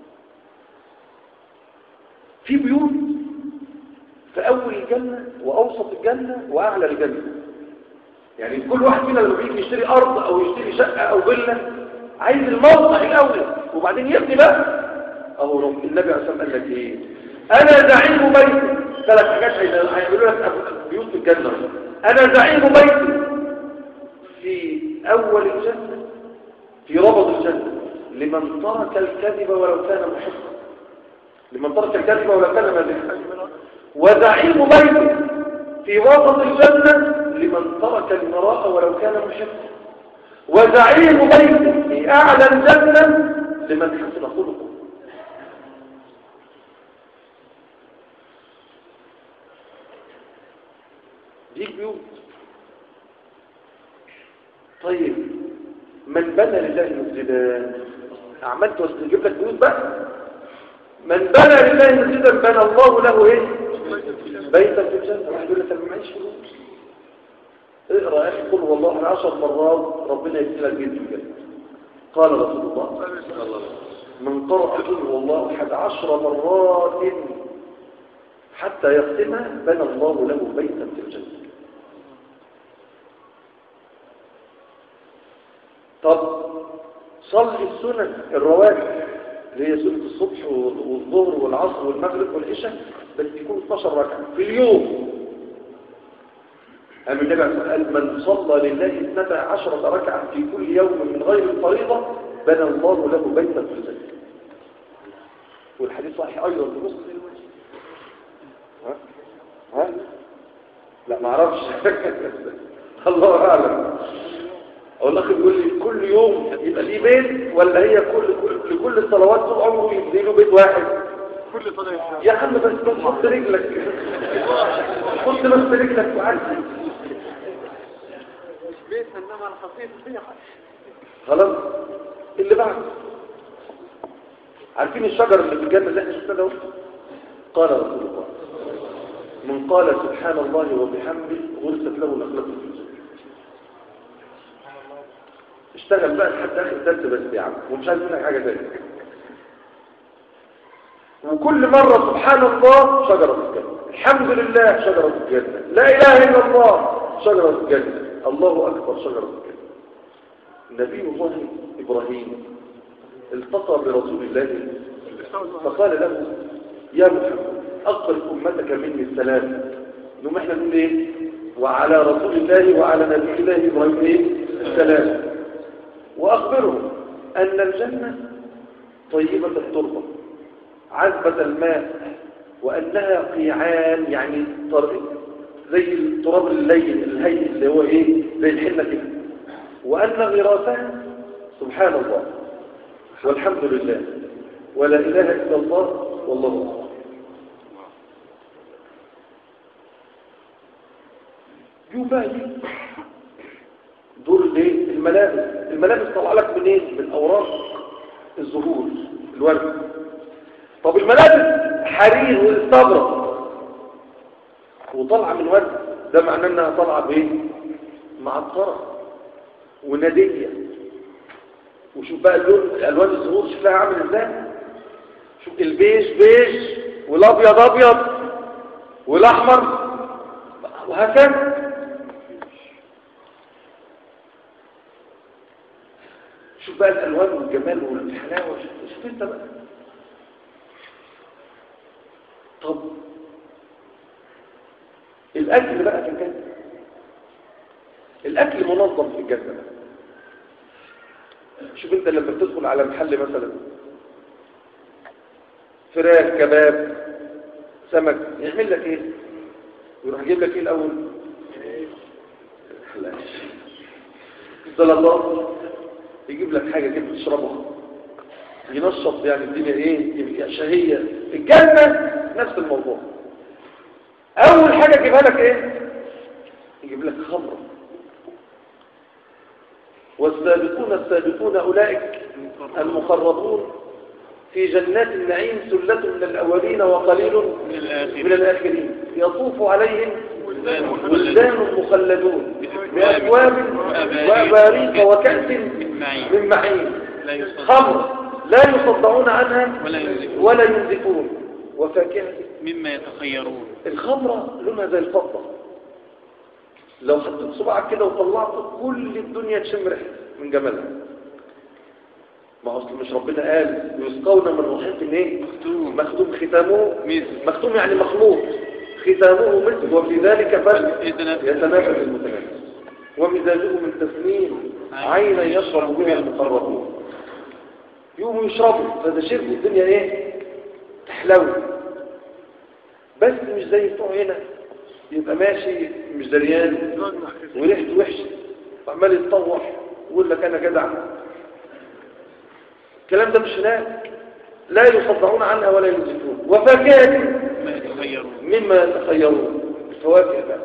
في بيوت في اول الجنه واوسط الجنه واعلى الجنه يعني كل واحد فينا لما بيجي يشتري ارض او يشتري شقه او فيلا عايز الموقع الاول وبعدين يبني بقى اهو رب النبي عليه الصلاه والسلام قال لك ايه انا زعيم بيت ثلاث حاجات هيعملوا لك بيوت في الجنه أنا زعيم بيتي في أول الجنة في ربط الجنة لمن ترك الكذب ولو كان محقا لمن ترك الكذب ولو كان مذحا وزعيم بيتي في وسط الجنة لمن ترك المراء ولو كان محقا وزعيم بيتي في أعلى الجنة لمن حسن خلقه دي بيوت طيب من بنى لله مسجدا عملت واستجيب لك بيوت بقى من بنى لله مسجدا بنى الله له ايه بيتا في الجنه واحد يقول لك انا معيش فلوس اقرا يا اخي قل والله عشر مرات ربنا يدي لك بيت في الجنه قال رسول الله من قرأ قل والله احد عشر مرات حتى يختمها بنى الله له بيتا في الجنه طب صلي السنن الرواتب اللي هي سنة الصبح والظهر والعصر والمغرب والعشاء بس يكون 12 ركعة في اليوم قال النبي عليه الصلاة والسلام من صلى لله 12 ركعة في كل يوم من غير الفريضة بنى الله له بيتا في الجنة والحديث صحيح أيضا في مسلم ها؟ ها؟ لا ما اعرفش الله أعلم أقول لك يقول لي كل يوم يبقى ليه بيت ولا هي كل كل- لكل الصلوات طول عمره يبني له بيت واحد كل طريقة يا عم بس بس حط رجلك حط بس رجلك وعدي بيت انما الخفيف فيها خلاص اللي بعد عارفين الشجر اللي في الجنة اللي احنا شفناه ده قال رسول الله من قال سبحان الله وبحمده غرست له الأخلاق في الجنة اشتغل بقى لحد آخر درس بس يا عم ومش عايز منك حاجة تانية وكل مرة سبحان الله شجرة في الجنة الحمد لله شجرة في الجنة لا إله إلا الله شجرة في الجنة الله أكبر شجرة في الجنة نبي الله إبراهيم التقى برسول الله فقال له يا محمد أقبل أمتك مني السلام نقوم احنا نقول ايه وعلى رسول الله وعلى نبي الله إبراهيم ايه السلام وأخبرهم أن الجنة طيبة التربة عذبة الماء وأنها قيعان يعني طر- زي التراب اللين الهين اللي هو ايه زي الحنة كده وأن غراسها سبحان الله والحمد لله ولا إله إلا الله والله أكبر يوم بقى دي دور الايه الملابس الملابس طلع لك منين من اوراق الزهور الورد طب الملابس حرير واستبرق وطالعه من ورد ده معناه انها طالعه بايه معطره ونديه وشوف بقى اللون الوان الزهور شكلها عامل ازاي شوف البيج بيج والابيض ابيض والاحمر وهكذا شوف بقى الالوان والجمال والحلاوه شوف, شوف انت بقى طب الاكل بقى في الجنه الاكل منظم في الجنه بقى شوف انت لما بتدخل على محل مثلا فراخ كباب سمك يعمل لك ايه يروح يجيب لك ايه الاول لا سلطات يجيب لك حاجه كده تشربها ينشط يعني الدنيا ايه يبقى شهيه الجنه نفس الموضوع اول حاجه يجيبها لك ايه يجيب لك خمره والسابقون السابقون اولئك المقربون في جنات النعيم سلة من الأولين وقليل من الآخرين. من الآخرين يطوف عليهم ولدان مخلدون. ولدان مخلدون بأكواب بأكواب وأباريق وأباريق وكأس من معين. من معين لا يصدقون خمر لا يصدعون عنها ولا ينزفون. ولا ينزفون وفاكهة مما يتخيرون الخمرة لونها زي الفضة لو حطيت صباعك كده وطلعت كل الدنيا تشم ريحة من جمالها ما هو اصل مش ربنا قال يسقون من رحيق ايه مختوم. مختوم ختامه مثل. مختوم يعني مخلوط ختامه مثل وفي ذلك فل يتنافس. يتنافس المتنافس ومزاجه من تسنيم عينا يشرب بها المقربون يقوموا يشربوا فده شرب الدنيا ايه تحلو بس مش زي بتوع هنا يبقى ماشي مش دريان وريحته وحشه وعمال يتطوح ويقول لك انا جدع الكلام ده مش هناك لا يصدعون عنها ولا ينزفون وفاكهه ما يتخيرون مما يتخيرون الفواكه بقى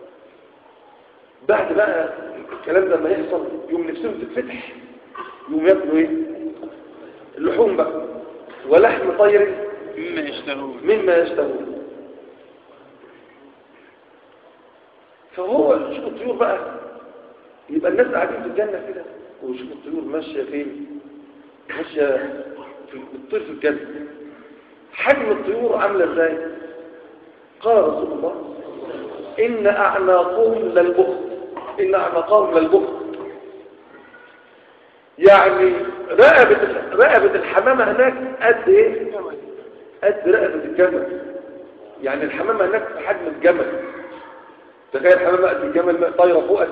بعد بقى الكلام ده لما يحصل يوم نفسهم تتفتح يوم ياكلوا ايه اللحوم بقى ولحم طير مما يشتهون مما يشتهون فهو شوف الطيور بقى يبقى الناس قاعدين في الجنة كده وشوف الطيور ماشية فين ماشية في الطير في الجنة حجم الطيور عاملة ازاي قال رسول الله إن أعناقهم للبخت إن أعناقهم للبخت يعني رقبة رقبة الحمامة هناك قد إيه؟ قد رقبة الجمل يعني الحمامة هناك في حجم الجمل تخيل حمامة قد الجمل طايرة فوقك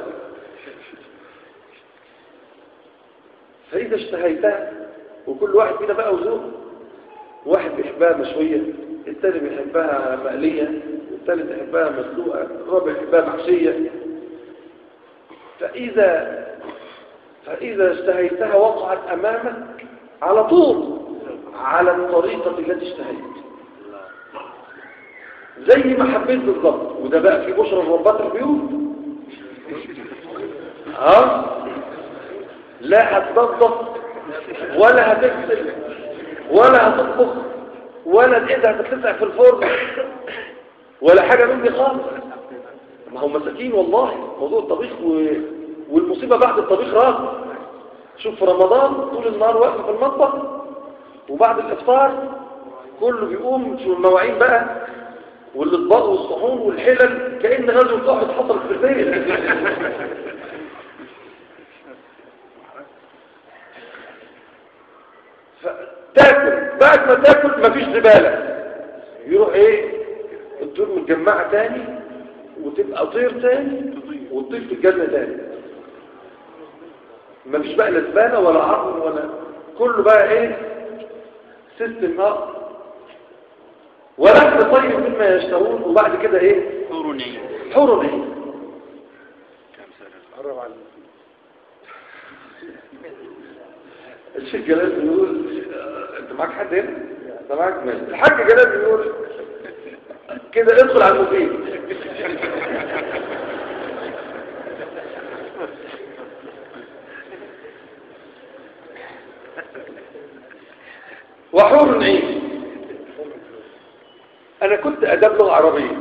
فإذا اشتهيتها وكل واحد فينا بقى وذوقه واحد بيحبها مشوية الثاني بيحبها مقلية الثالث يحبها مسلوقة الرابع يحبها محشية فإذا فإذا اشتهيتها وقعت أمامك على طول على الطريقة التي اشتهيت زي ما حبيت بالضبط وده بقى في بشرى ربات البيوت ها لا هتنظف ولا هتغسل ولا هتطبخ ولا ايدها هتتلسع في الفرن ولا حاجة من دي خالص ما هم مساكين والله موضوع الطبيخ و... والمصيبة بعد الطبيخ راض شوف في رمضان طول النهار واقف في المطبخ وبعد الافطار كله بيقوم شو المواعين بقى والاطباق والصحون والحلل كأن غزوة واحد حصل في البيت فتاكل بعد ما تاكل مفيش زبالة يروح ايه الطيور متجمعة تاني وتبقى طير تاني وتطير في الجنة تاني مفيش بقى لا زبالة ولا عظم ولا كله بقى ايه سيستم اه ولحم طيب مما يشتهون وبعد كده ايه حور عين حور عين الشيخ جلال بيقول آه، انت معاك حد هنا انت معاك ماشي الحاج جلال بيقول كده ادخل على المفيد وحور عين انا كنت اداب لغه عربيه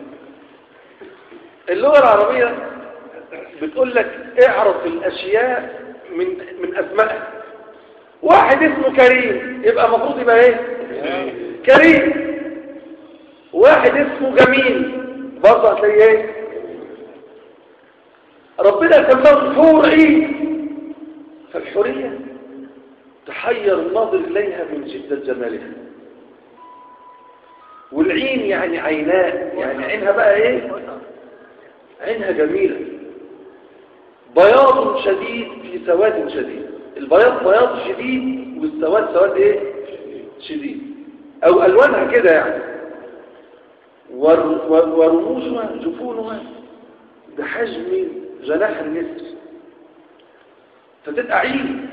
اللغه العربيه بتقول لك اعرف الاشياء من من اسمائها واحد اسمه كريم يبقى المفروض يبقى ايه كريم واحد اسمه جميل برضه هتلاقيه ايه ربنا سماه حور عين فالحوريه تحير الناظر اليها من شده جمالها والعين يعني عيناء يعني عينها بقى ايه عينها جميلة بياض شديد في سواد شديد البياض بياض شديد والسواد سواد ايه شديد او الوانها كده يعني ور- ور- ورموشها جفونها بحجم جناح النسر فتبقى عين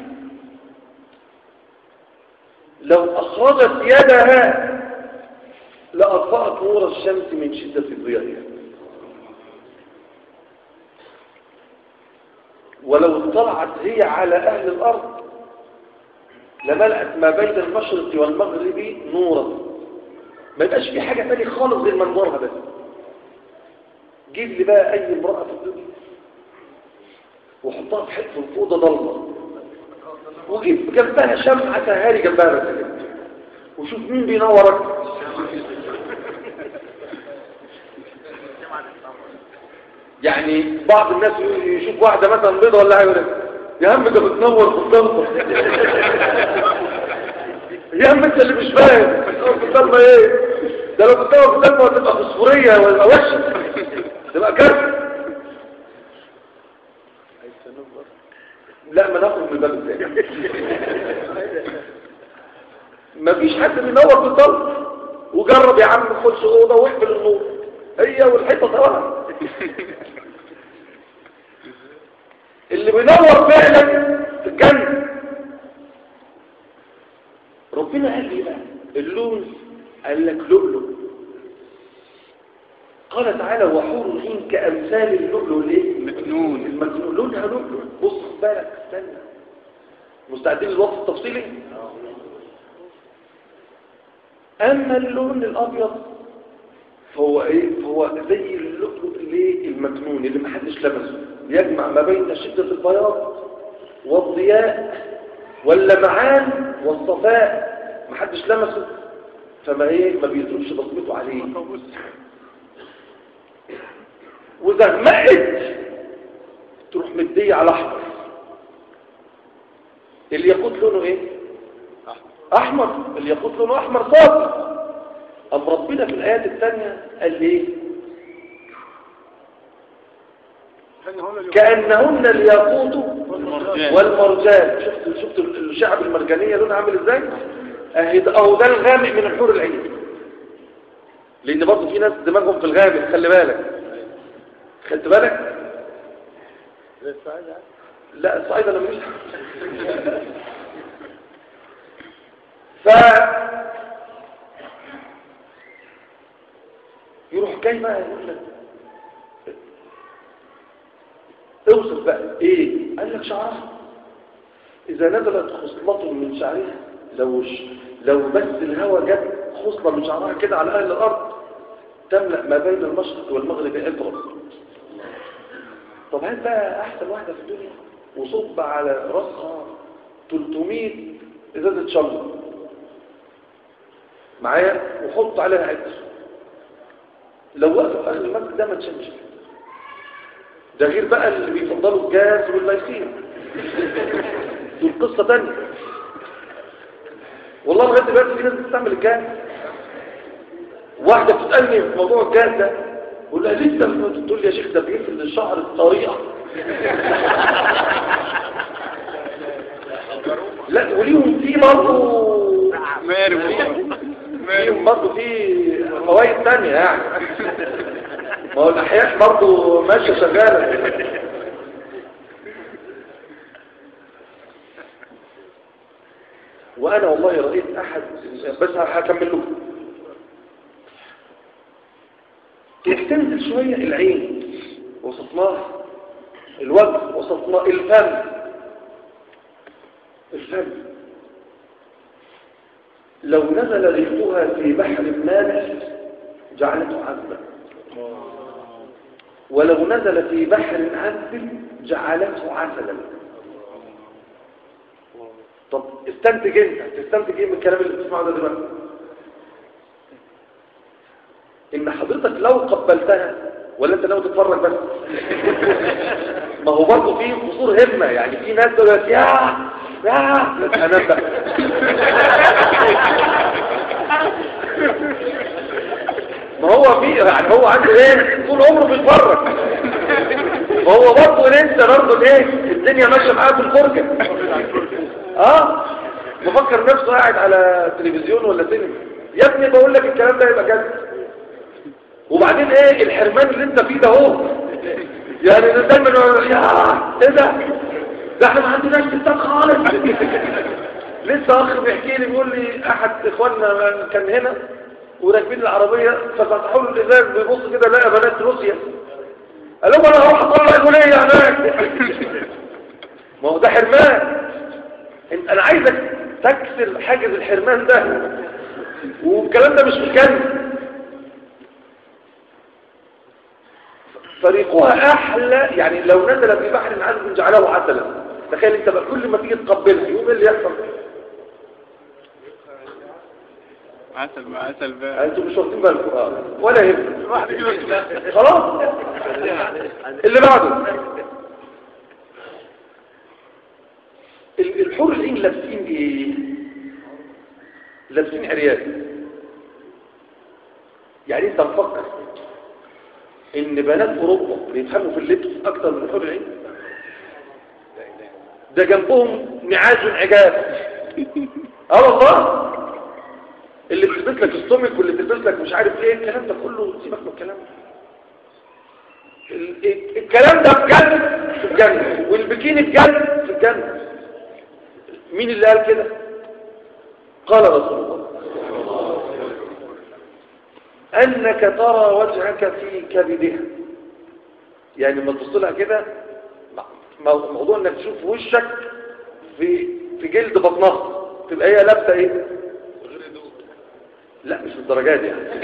لو اخرجت يدها لأطفأت نور الشمس من شدة ضيائها ولو اطلعت هي على أهل الأرض لملأت ما بين المشرق والمغرب نورا ما يبقاش في حاجة تانية خالص غير منظرها بس جيب لي بقى أي امرأة في الدنيا وحطها في حته في أوضة ضلمة وجيب جنبها شمعة سهاري جنبها بس كده. وشوف مين بينورك يعني بعض الناس يشوف واحدة مثلا بيضة ولا حاجة يقول لك، يا عم ده بتنور في الضلمة يا عم انت اللي مش فاهم بتنور في الضلمة ايه ده لو كنت في الدم تبقى فسفوريه ولا وشه تبقى كارثه لا ما ناخد من الباب الثاني مفيش حد بينور في الضلمه وجرب يا عم خش اوضه واقفل النور هي والحيطه سواء اللي بينور فعلا في الجنه ربنا قال لي بقى اللون قال لك لؤلؤ قال تعالى وحور العين كامثال اللؤلؤ ليه مكنون المجنون لونها لؤلؤ بص خد بالك استنى مستعدين للوصف التفصيلي اما اللون الابيض فهو ايه فهو زي اللؤلؤ اللي المكنون اللي محدش لمسه يجمع ما بين شدة البياض والضياء واللمعان والصفاء محدش لمسه فما ايه ما بيتركش بصمته عليه وزغمقت تروح مدية على احمر الياقوت لونه ايه احمر الياقوت لونه احمر صافي أم ربنا في الآيات الثانية قال لي ايه كأنهن الياقوت والمرجان والمرجان شفت شفت الشعب المرجانية لونها عامل ازاي اهي ده- اهو ده الغامق من الحور العين لان برضه في ناس دماغهم في الغامق خلي بالك خدت بالك لا الصعيد انا مش ف يروح جاي بقى يقول لك اوصف بقى ايه قال لك شعرها اذا نزلت خصلة من شعرها لو ش... لو بس الهواء جاب خصلة من شعرها كده على اهل الارض تملأ ما بين المشرق والمغرب اطرا طب هات بقى احسن واحدة في الدنيا وصب على راسها 300 ازازة شمر معايا وحط عليها عطر لو وقف في اخر المسجد ده ما تشمش ده غير بقى اللي بيفضلوا الجاز واللايسين دول قصة تانية والله لغاية دلوقتي في ناس بتستعمل الجاز واحدة بتسألني في موضوع الجاز ده بقول لها لسه تقول لي يا شيخ ده بيقفل الشعر بطريقة لا وليهم في برضه مارب فيهم برضه في فوائد تانية يعني ما هو الأحياء برضه ماشية شغالة وأنا والله رأيت أحد بس هكمل لكم تنزل شوية العين وصفناه الوجه وصفناه الفم الفم لو نزل ريحها في بحر مالح جعلته عذبا ولو نزل في بحر عذب جعلته عسلا طب استنتج انت تستنتج ايه من الكلام اللي بتسمعه ده دلوقتي ان حضرتك لو قبلتها ولا انت ناوي تتفرج بس ما هو برضه في قصور همه يعني في ناس دلوقتي يا يا انا بقى ما هو في يعني هو عنده ايه طول عمره بيتفرج ما هو برضه لسه برضه ايه الدنيا ماشيه معاه في الفرجه اه مفكر نفسه قاعد على تلفزيون ولا سينما يا ابني بقول لك الكلام ده يبقى جد وبعدين ايه الحرمان اللي انت فيه ده اهو يعني ده دايما يا ايه ده ده احنا ما عندناش ستات خالص لسه اخ بيحكي لي بيقول لي احد اخواننا كان هنا وراكبين العربيه ففتحوا له الازاز بيبص كده لقى بنات روسيا قال لهم انا هروح اطلع الجوليه هناك ما هو ده حرمان انت انا عايزك تكسر حاجز الحرمان ده والكلام ده مش في الجنه فريقها احلى يعني لو نزل في بحر عذب جعله عسلا تخيل انت بقى كل ما تيجي تقبلها يوم اللي يحصل عسل ما عسل بقى انتوا مش واخدين بالكم اه ولا يهم واحد كده خلاص اللي بعده ال- الحور العين لابسين ايه لابسين عريان يعني انت مفكر ان بنات اوروبا بيفهموا في اللبس اكتر من حور العين ده جنبهم نعاج عجاب اه والله اللي بتلبس لك السtomach واللي بتلبس لك مش عارف ايه الكلام ده كله سيبك من الكلام ده ال- ال- الكلام ده بجد في الجنة والبكيني بجد في الجنة مين اللي قال كده قال رسول الله أنك ترى وجهك في كبدها يعني لما تبص لها كده مو- موضوع انك تشوف وشك في في جلد بطنها تبقى هي لابسه ايه لا مش للدرجات دي يعني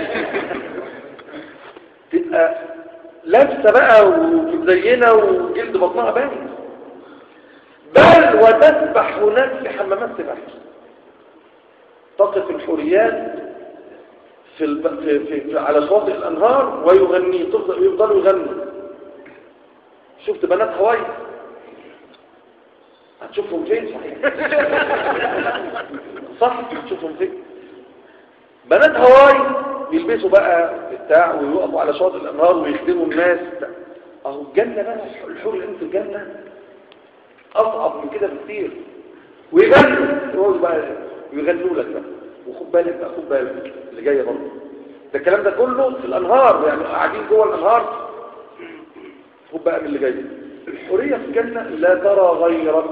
تبقى لابسه بقى ومزينه وجلد بطنها باين بل وتسبح هناك في حمامات سباحه تقف الحوريات في, الب... في, في, في على شواطئ الانهار ويغني تفضل يفضلوا يغنوا شفت بنات هواي هتشوفهم فين صحيح صح هتشوفهم فين بنات هواي يلبسوا بقى بتاع ويقفوا على شواطئ الانهار ويخدموا الناس اهو الجنه بقى الحور اللي في الجنه اصعب من كده بكتير ويغنوا يقعدوا بقى ويغنوا لك بقى وخد بالك بقى خد بالك اللي جايه برضه ده الكلام ده كله في الانهار يعني قاعدين جوه الانهار خد بقى من اللي جاي الحوريه في الجنه لا ترى غيرك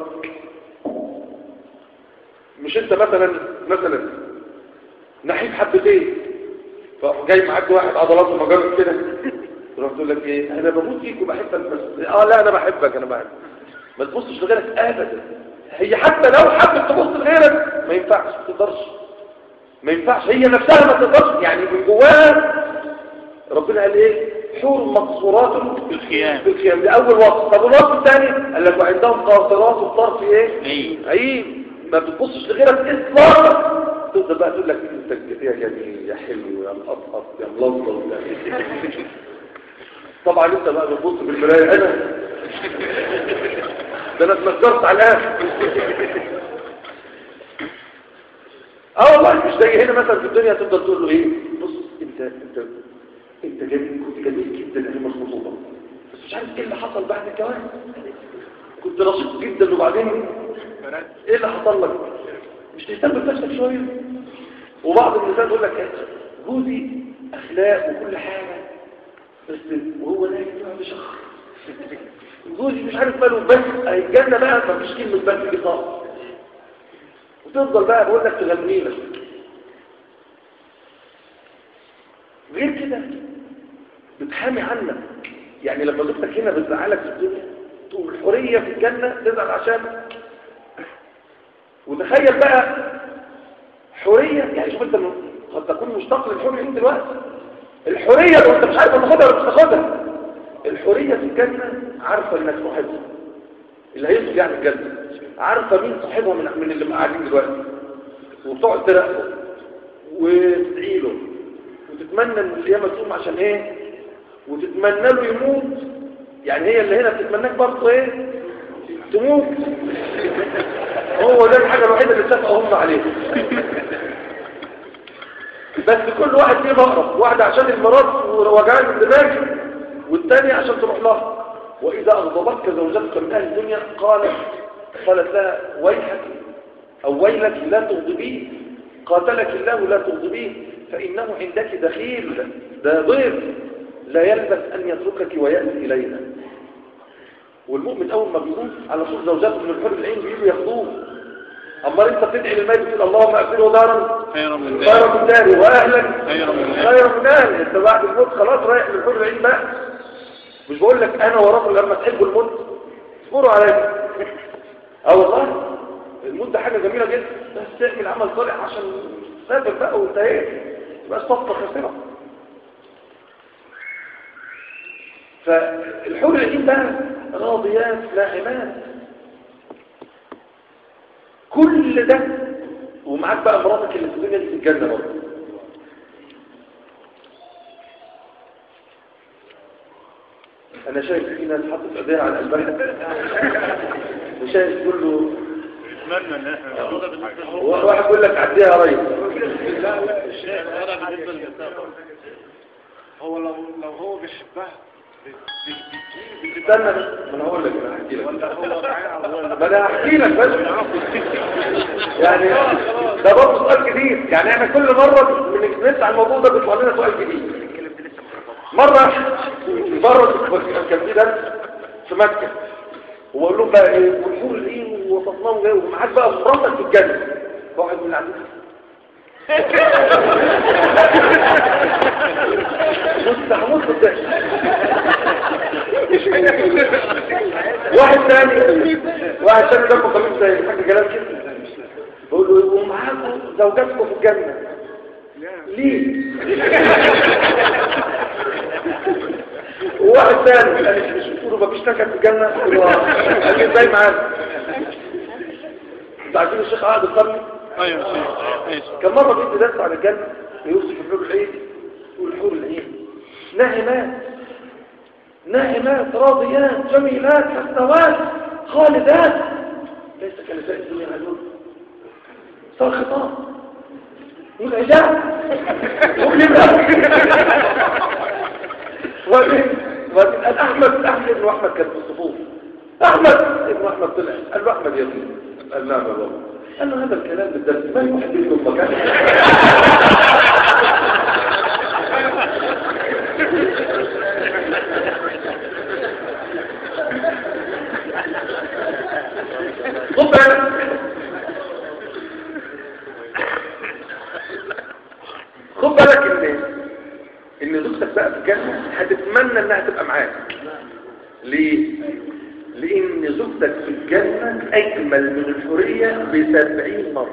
مش انت مثلا مثلا نحيف حبتين فجاي معاك واحد عضلاته مجرد كده تروح تقول لك ايه انا بموت فيك وبحبك بس اه لا انا بحبك انا بحبك ما تبصش لغيرك ابدا هي حتى لو حبت تبص لغيرك ما ينفعش ما تقدرش ما ينفعش هي نفسها ما تقدرش يعني من جواها ربنا قال ايه حور مقصورات بالخيام. بالخيام ده اول وصف طب الوصف الثاني قال لك وعندهم قاصرات الطرف ايه عين. عين ما بتبصش لغيرك اطلاقا تفضل بقى تقول لك انت يا جميل يا حلو يا مقطقط يا ملظلظ يا طبعا انت بقى بتبص في المرايه انا ده انا اتنكرت على الاخر اه والله مش زي هنا مثلا في الدنيا تفضل تقول له ايه بص انت انت انت جميل كنت جميل جدا ايام الخطوبه بس مش عارف ايه اللي حصل بعد الجواز كنت نشيط جدا وبعدين ايه اللي حصل لك مش تهتم بنفسك شويه وبعض النساء تقول لك جوزي اخلاق وكل حاجه بس وهو نايم يقعد يشخر جوزي مش عارف ماله بس الجنه بقى ما فيش كلمه بس دي خالص وتفضل بقى بقول لك تغني لك غير كده بتحامي عنك يعني لما زوجتك هنا بتزعلك في الدنيا تقوم الحريه في الجنه تزعل عشان وتخيل بقى حريه يعني شوف انت م- قد تكون مشتاق للحريه انت دلوقتي الحريه لو انت مش عارف تاخدها ولا مش تاخدها الحريه في الجنه عارفه انك صاحبها اللي هيدخل يعني الجنه عارفه مين صاحبها من من اللي قاعدين دلوقتي وبتقعد تراقبه وتدعي له وتتمنى ان القيامه تقوم عشان ايه وتتمنى له يموت يعني هي اللي هنا بتتمناك برضه ايه تموت هو ده الحاجه الوحيده اللي اتفقوا هم عليها بس كل واحد فيه مقرب واحد عشان المرض ووجعان الدماغ والتاني عشان تروح لها واذا اغضبتك زوجتك من اهل الدنيا قالت قالت لها ويحك او ويلك لا تغضبيه قاتلك الله لا تغضبيه فانه عندك دخيل ده ضيف لا يلبث ان يتركك وياتي الينا والمؤمن اول ما بيموت على طول زوجاته من الحر العين بيجوا ياخدوه اما انت بتدعي للميت تقول اللهم اغفره دارا خيرا من خير ذلك من داري واهلا خير من أهلي. خير من اهلي انت بعد الموت خلاص رايح للحر العين بقى مش بقول لك انا وراكم لما تحبوا الموت اصبروا عليا اه والله الموت ده حاجه جميله جدا بس تعمل عمل صالح عشان تسافر بقى وانت ايه تبقى صفقه خاسره فالحور العين بقى راضيات ناعمات كل ده ومعاك بقى مراتك اللي في الدنيا دي في الجنه برضه انا شايف في ناس حاطط ايديها على قلبها وشايف كله اتمنى ان احنا واحد يقول لك عديها يا ريس هو لو لو هو بيحبها بت- بت- بتجيب استنى بس ما انا هقول لك انا هحكي لك ولا هو معاه ولا ما انا هحكي لك بس يعني ده برضه سؤال جديد يعني احنا كل مره بنتنسى على الموضوع ده بيطلع لنا سؤال جديد مره مره كان في درس في مكه وبقول لهم بقى ايه والحور العين وصفناهم جاي ومعاك بقى مراتك في الجنه واحد من اللي عندنا بص هموت بالضحك واحد ثاني واحد ثاني جنبه قميص زي الحاج جلال كده بقول له ومعاكم زوجاتكم في الجنة ليه؟ وواحد ثاني قال لي مش بتقولوا مفيش نكد في الجنة؟ قلت له آه. قال لي ازاي معاك؟ انتوا عارفين الشيخ عقد القرني؟ ايوه ايوه كان مرة بيدي درس عن الجنة يوصف الحور العين والحور العين ناعمات ناعمات راضيات جميلات حسنوات خالدات ليس كنساء الدنيا هذول ساخطات منعجات مؤلمات وبعدين وبعدين قال احمد احمد ابن احمد كان في الصفوف احمد ابن احمد طلع قال له احمد يا ابني قال نعم يا بابا قال له هذا الكلام بالدرس ما يحدث المكان خد بالك خد بالك ان ان زوجتك بقى في الجنه هتتمنى انها تبقى معاك ليه لان زوجتك في الجنه اجمل من الحوريه بسبعين مره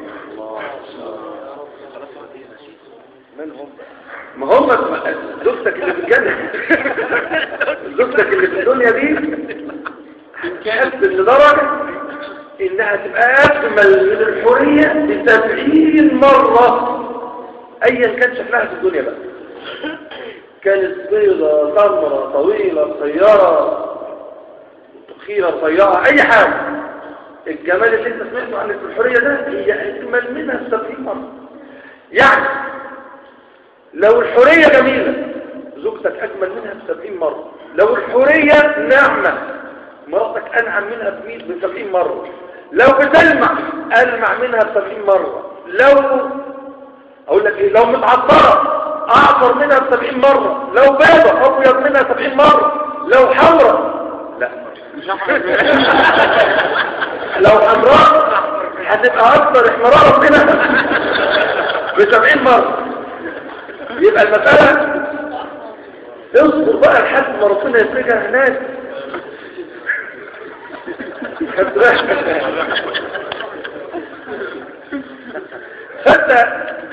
ما هم زوجتك اللي في الجنه زوجتك اللي في الدنيا دي هتكافئ لدرجه انها تبقى اجمل من الحوريه بسبعين مره ايا كان شكلها في الدنيا بقى كانت بيضة سمرة طويلة قصيرة تخينة رفيعة اي حاجة الجمال اللي انت سمعته عن الحورية ده هي اجمل منها بسبعين مرة يعني لو الحورية جميلة زوجتك اجمل منها بسبعين مرة لو الحورية ناعمة مراتك انعم منها بمئة بسبعين مرة لو بتلمع ألمع منها بسبعين مرة لو أقول لك إيه لو متعطرة أعطر منها بسبعين مرة لو بيضة أبيض منها سبعين مرة لو حمراء لا لو حمراء هتبقى أكثر احمرارا منها بسبعين مرة يبقى المسألة اصبر بقى لحد ما ربنا يفرجها هناك فانت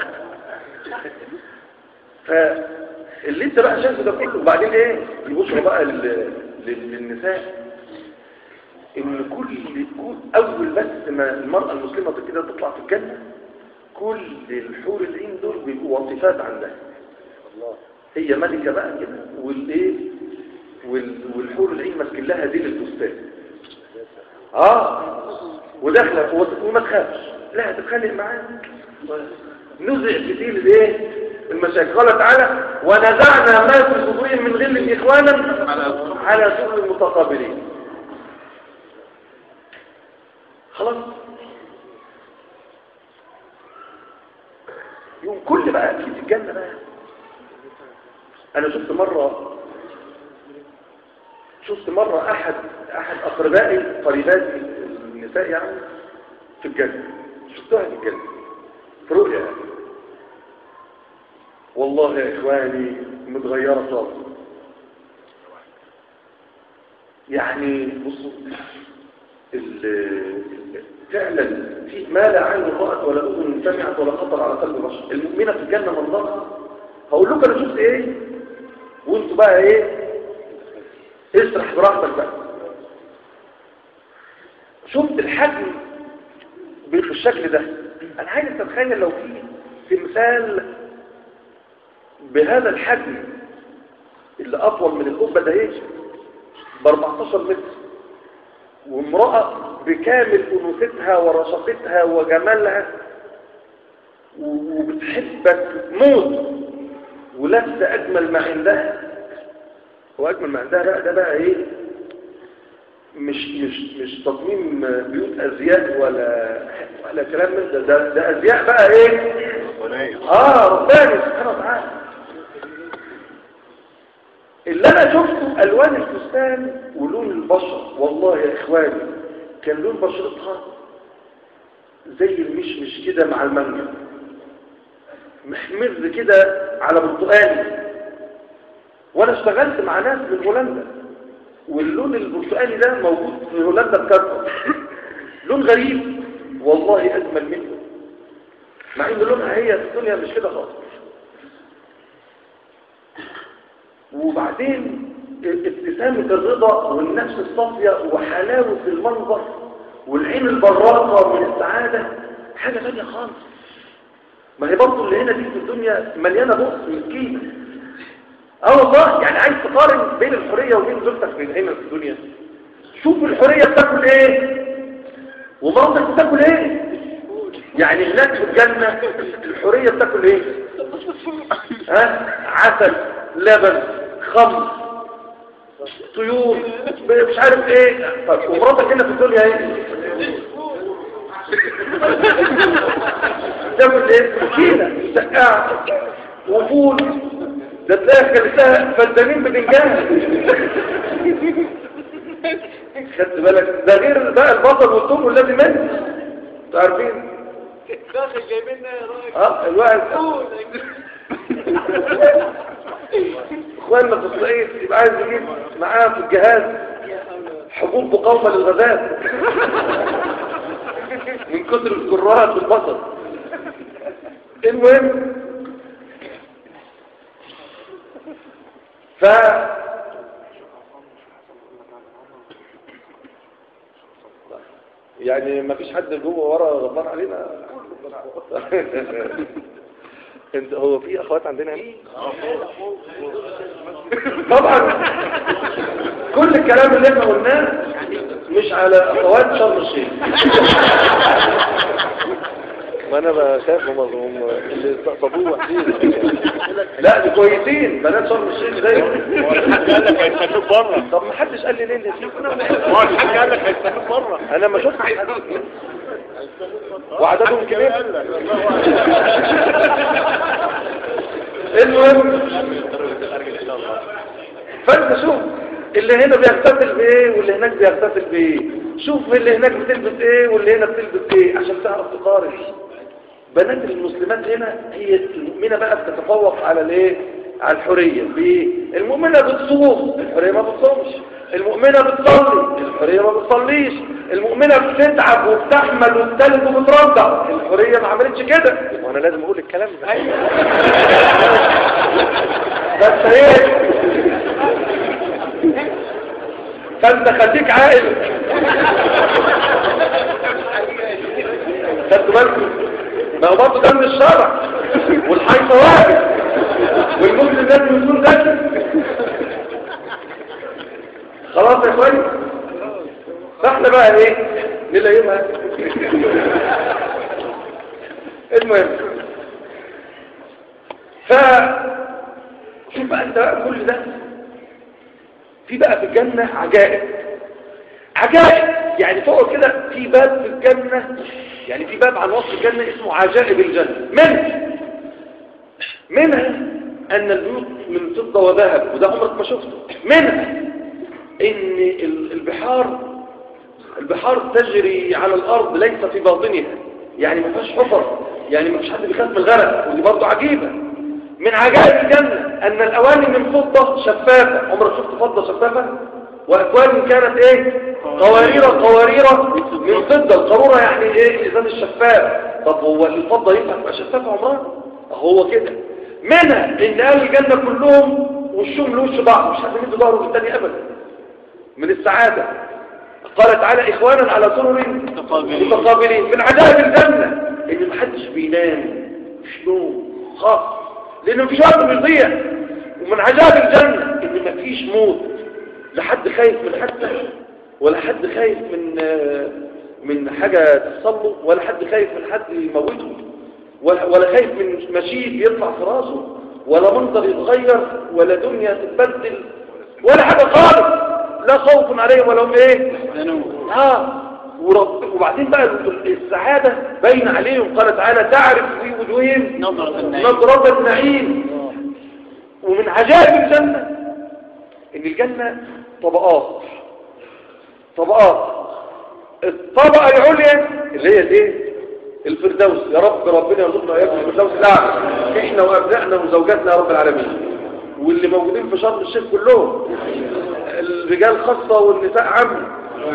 فاللي انت بقى شايفه ده كله وبعدين ايه يبصوا بقى لل- لل- للنساء ان كل كل اول بس ما المرأة المسلمة كده تطلع في الجنة كل الحور العين دول بيبقوا وصفات عندها هي ملكة بقى كده والايه وال- والحور العين ماسكين لها ديل الفستان اه وداخله و- وما تخافش لا هتتخانق معاك نزع كتير الايه المشاكل قال تعالى ونزعنا ما في صدورهم من غل اخوانا على سور المتقابلين خلاص يوم كل بقى اكيد الجنه بقى انا شفت مره شفت مرة أحد أحد أقربائي قريباتي النساء يعني في الجنة شفتها في الجنة في رؤيا يعني. والله يا إخواني متغيرة صار يعني بصوا ال- ال- فعلا في ما لا عين رأت ولا أذن سمعت ولا خطر على قلب بشر المؤمنة في الجنة منظرها هقول لكم أنا شفت إيه وانتوا بقى إيه اسرح براحتك بقى شفت الحجم بالشكل ده انا عايز تتخيل لو في تمثال بهذا الحجم اللي اطول من القبه ده ايه ب 14 متر وامراه بكامل انوثتها ورشاقتها وجمالها وبتحبك موت ولا ولابسه اجمل ما عندها واجمل ما عندها بقى ده بقى ايه مش مش مش تصميم بيوت ازياء ولا ولا كلام من ده ده, ده ازياء بقى ايه اه رباني سبحانه وتعالى اللي انا شفته الوان الفستان ولون البشر والله يا اخواني كان لون بشرتها زي المشمش كده مع المانجا محمر كده على برتقالي وانا اشتغلت مع ناس من هولندا واللون البرتقالي ده موجود في هولندا بكثره لون غريب والله اجمل منه مع ان لونها هي في الدنيا مش كده خالص وبعدين ابتسامة الرضا والنفس الصافية وحلاوة المنظر والعين البراقة من السعادة حاجة ثانية خالص ما هي برضه اللي هنا دي في الدنيا مليانة بؤس مسكينة اه والله يعني عايز تقارن بين الحرية وبين زوجتك في هنا في الدنيا شوف الحرية بتاكل ايه ومراتك بتاكل ايه يعني هناك في الجنة الحرية بتاكل ايه ها عسل لبن خمر طيور مش عارف ايه طب ومراتك هنا في الدنيا ايه تعمل ايه سكينة سقاعة وفول ده تلاقي خلتها فدانين بدنجان خدت بالك ده غير بقى البصل والثوم والذي منه انتوا عارفين داخل جايبيننا يا راجل اه الواحد اخواننا في الصعيد يبقى عايز يجيب معاه في الجهاز حبوب مقاومه للغازات من كتر الكرات والبصل المهم ف يعني ما فيش حد جوه ورا غضبان علينا انت هو في اخوات عندنا هنا طبعا كل الكلام اللي احنا قلناه مش على اخوات شرم الشيخ ما انا بخاف هم هم اللي استقطبوه وحشين لا دي كويسين بنات شرم الشيخ زي قال لك هيستنوك بره طب ما حدش قال لي ليه اللي هو الحاج قال لك هيستنوك بره انا ما شفتش وعددهم كبير المهم فانت شوف اللي هنا بيغتسل بايه واللي هناك بيغتسل بايه شوف اللي هناك بتلبس ايه واللي هنا بتلبس ايه عشان تعرف تقارن بنات المسلمات هنا هي المؤمنة بقى بتتفوق على الايه على الحرية بايه المؤمنة بتصوم الحرية ما بتصومش المؤمنة بتصلي الحرية ما بتصليش المؤمنة بتتعب وبتحمل وبتلد وبترضع الحرية ما عملتش كده وانا لازم اقول الكلام ده بس ايه فانت خليك عاقل خدتوا بالكم ما هو برضه ده من الشرع والحي ثوابت والمسلم لازم يكون ذكي خلاص يا اخواني فاحنا بقى ايه نلاقيها المهم ف شوف بقى انت بقى كل ده في بقى في الجنة عجائب عجائب يعني فوق كده في باب في الجنة يعني في باب عن وصف الجنة اسمه عجائب الجنة منه منها أن البيوت من فضة وذهب وده عمرك ما شفته منها إن البحار البحار تجري على الأرض ليس في باطنها يعني ما فيهاش حفر يعني ما فيش حد بيخاف من الغرق ودي برضه عجيبة من عجائب الجنة أن الأواني من فضة شفافة عمرك شفت فضة شفافة وأكوان كانت إيه قوارير قوارير من فضة القارورة يعني إيه الإزاز الشفاف طب هو الفضة ينفع تبقى شفافة عمرها هو كده منها إن أهل الجنة كلهم وشهم لوش بعض مش حد يمد ظهره بالتاني أبدا من السعادة قال تعالى إخوانا على سرر متقابلين من عجائب الجنة إن محدش بينام مش نوم خاص لأنه مفيش وقت بيضيع ومن عجائب الجنة إن مفيش موت لا حد خايف من حد ولا حد خايف من من حاجة تصله ولا حد خايف من حد يموته ولا, ولا خايف من مشيب يطلع في راسه ولا منظر يتغير ولا دنيا تتبدل ولا حاجة خالص لا خوف عليهم ولا هم ايه اه ورب وبعدين بقى السعادة باين عليهم قال تعالى تعرف في وجوههم نظرة النعيم نظرة النعيم ومن عجائب الجنة ان الجنة طبقات طبقات الطبقة العليا اللي هي الايه الفردوس يا رب ربنا يرزقنا وياكم الفردوس الاعلى احنا وابنائنا وزوجاتنا يا رب العالمين واللي موجودين في شرم الشيخ كلهم الرجال خاصة والنساء عامة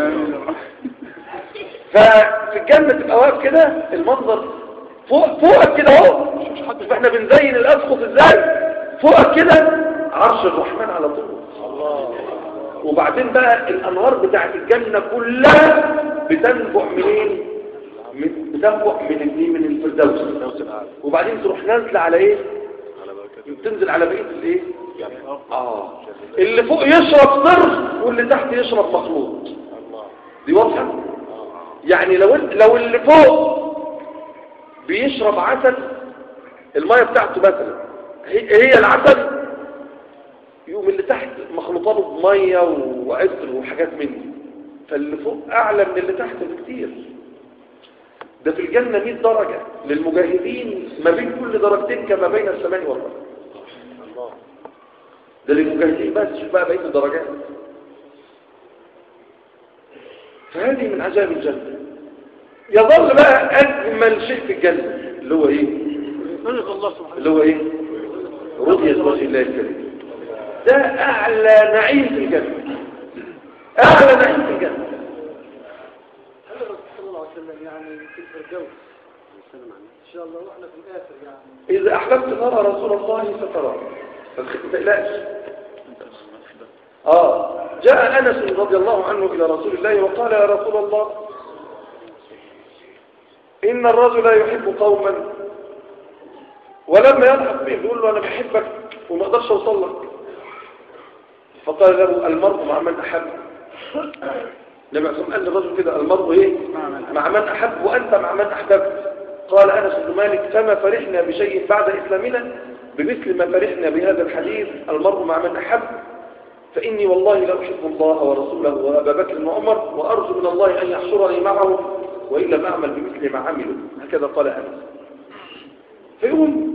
ففي الجنة تبقى واقف كده المنظر فوق فوقك كده اهو شوف احنا بنزين الاسقف ازاي فوقك كده عرش الرحمن على طول وبعدين بقى الانوار بتاعت الجنة كلها بتنبع منين من- بتنبع من الايه من الفردوس وبعدين تروح نازله على ايه تنزل على بقيه الايه اه اللي فوق يشرب سر واللي تحت يشرب مخلوط دي واضحه يعني لو لو اللي فوق بيشرب عسل الميه بتاعته مثلا هي هي العسل يقوم اللي تحت مخلوطانه بميه وعسل وحاجات من دي فاللي فوق اعلى من اللي تحت بكتير ده في الجنة 100 درجة للمجاهدين ما بين كل درجتين كما بين السماء والأرض ده للمجاهدين بس شوف بقى بقية الدرجات فهذه من عجائب الجنة يظل بقى أجمل شيء في الجنة اللي هو إيه الله سبحانه اللي هو إيه رؤية وجه الله الكريم ده أعلى نعيم في الجنة أعلى نعيم في الجنة هل الرسول صلى الله عليه وسلم يعني في الفردوس ان شاء الله واحنا في الاخر يعني إذا أحببت ترى رسول الله ستراه ما تقلقش آه جاء أنس رضي الله عنه إلى رسول الله وقال يا رسول الله إن الرجل يحب قوما ولما يلحق به يقول له أنا بحبك وما أقدرش أوصل لك فقال له المرء مع من أحب النبي عليه الصلاة والسلام قال للرجل كده المرء إيه مع من أحب وأنت مع من أحببت قال أنس بن مالك فما فرحنا بشيء بعد إسلامنا بمثل ما فرحنا بهذا الحديث المرء مع من أحب فإني والله لا أحب الله ورسوله وأبا بكر وعمر وأرجو من الله أن يحشرني معهم وإن لم أعمل بمثل ما عملوا هكذا قال أنس فيقوم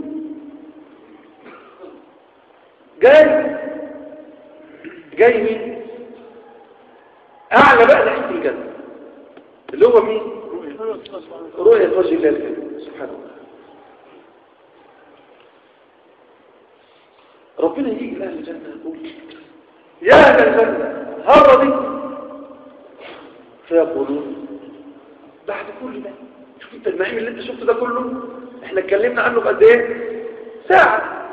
جاي جاي مين أعلى بقى ناحية الجنة اللي هو مين رؤية وجه الله الكريم سبحانه وتعالى ربنا يجي لأهل الجنة يقول يا أهل الجنة هل رضيتم فيقولون بعد كل ده شوف انت النعيم اللي انت شفته ده كله احنا اتكلمنا عنه بقد ايه ساعة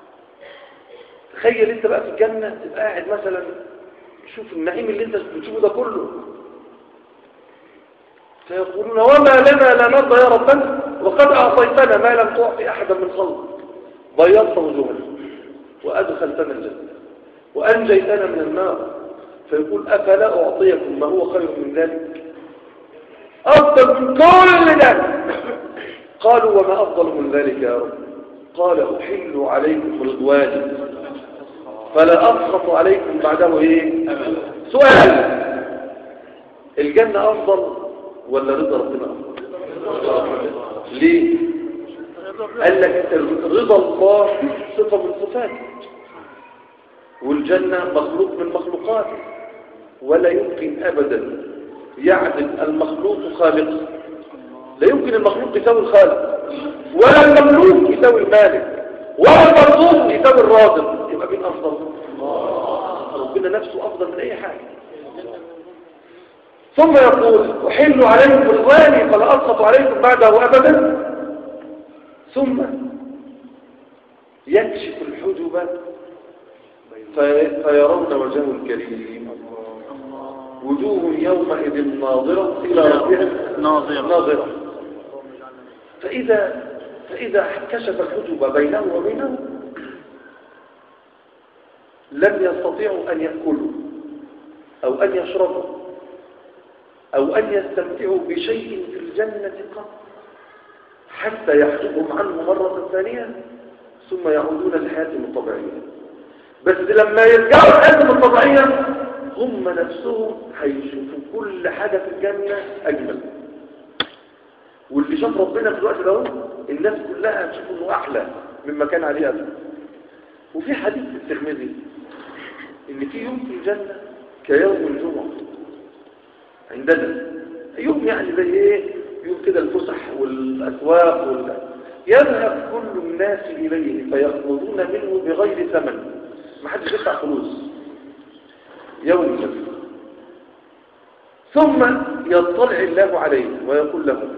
تخيل انت بقى في الجنة تبقى قاعد مثلا شوف النعيم اللي انت بتشوفه ده كله فيقولون وما لنا لا نرضى يا ربنا وقد أعطيتنا ما لم تعطي أحدا من خلقك بيضت وجوهنا وأدخلتنا الجنة وأنجيتنا من النار فيقول أفلا أعطيكم ما هو خير من ذلك أفضل من كل ده قالوا وما أفضل من ذلك يا رب قال أحل عليكم رضواني فلا أسخط عليكم بعده إيه سؤال الجنة أفضل ولا رضا ربنا أفضل ليه قال لك رضا الله صفة من صفاته والجنة مخلوق من مخلوقاته ولا يمكن أبدا يعدل المخلوق خالقه لا يمكن المخلوق يساوي الخالق ولا المملوك يساوي المالك ولا المرزوق يساوي الرازق يبقى مين أفضل ربنا نفسه أفضل من أي حاجة ثم يقول أحل عليكم رضواني فلا أسقط عليكم بعده أبدا ثم يكشف الحجب في فيرون وجهه الكريم وجوه يومئذ ناظرة إلى ربها ناظرة ناظرة فإذا فإذا كشف الحجب بينه وبينه لم يستطيعوا أن يأكلوا أو أن يشربوا أو أن يستمتعوا بشيء في الجنة قط حتى يحجبهم عنه مرة ثانية ثم يعودون لحياتهم الطبيعية بس لما يرجعوا لحياتهم الطبيعية هم نفسهم هيشوفوا كل حاجة في الجنة أجمل واللي شاف ربنا في الوقت ده الناس كلها هتشوف انه احلى مما كان عليه قبل وفي حديث في الترمذي ان في يوم في الجنه كيوم الجمعه عندنا يوم يعني زي ايه يوم كده الفسح والاسواق وال... يذهب كل الناس اليه فيأخذون منه بغير ثمن ما حدش يدفع فلوس يوم الجنه ثم يطلع الله عليه ويقول له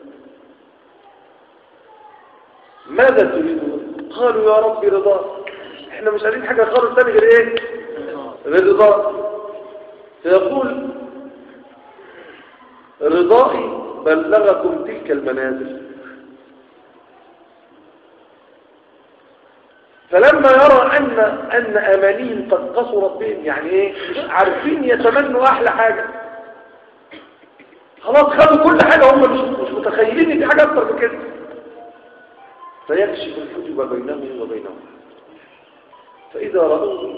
ماذا تريدون قالوا يا رب رضاك احنا مش عايزين حاجة خالص تاني غير ايه غير رضاك فيقول رضائي بلغكم تلك المنازل فلما يرى أن أن أمانيهم قد قصرت بهم يعني إيه مش عارفين يتمنوا أحلى حاجة خلاص خدوا كل حاجة هم مش, مش متخيلين إن في حاجة أكتر من كده فيكشف الحجب بينهم وبينهم فإذا رأوه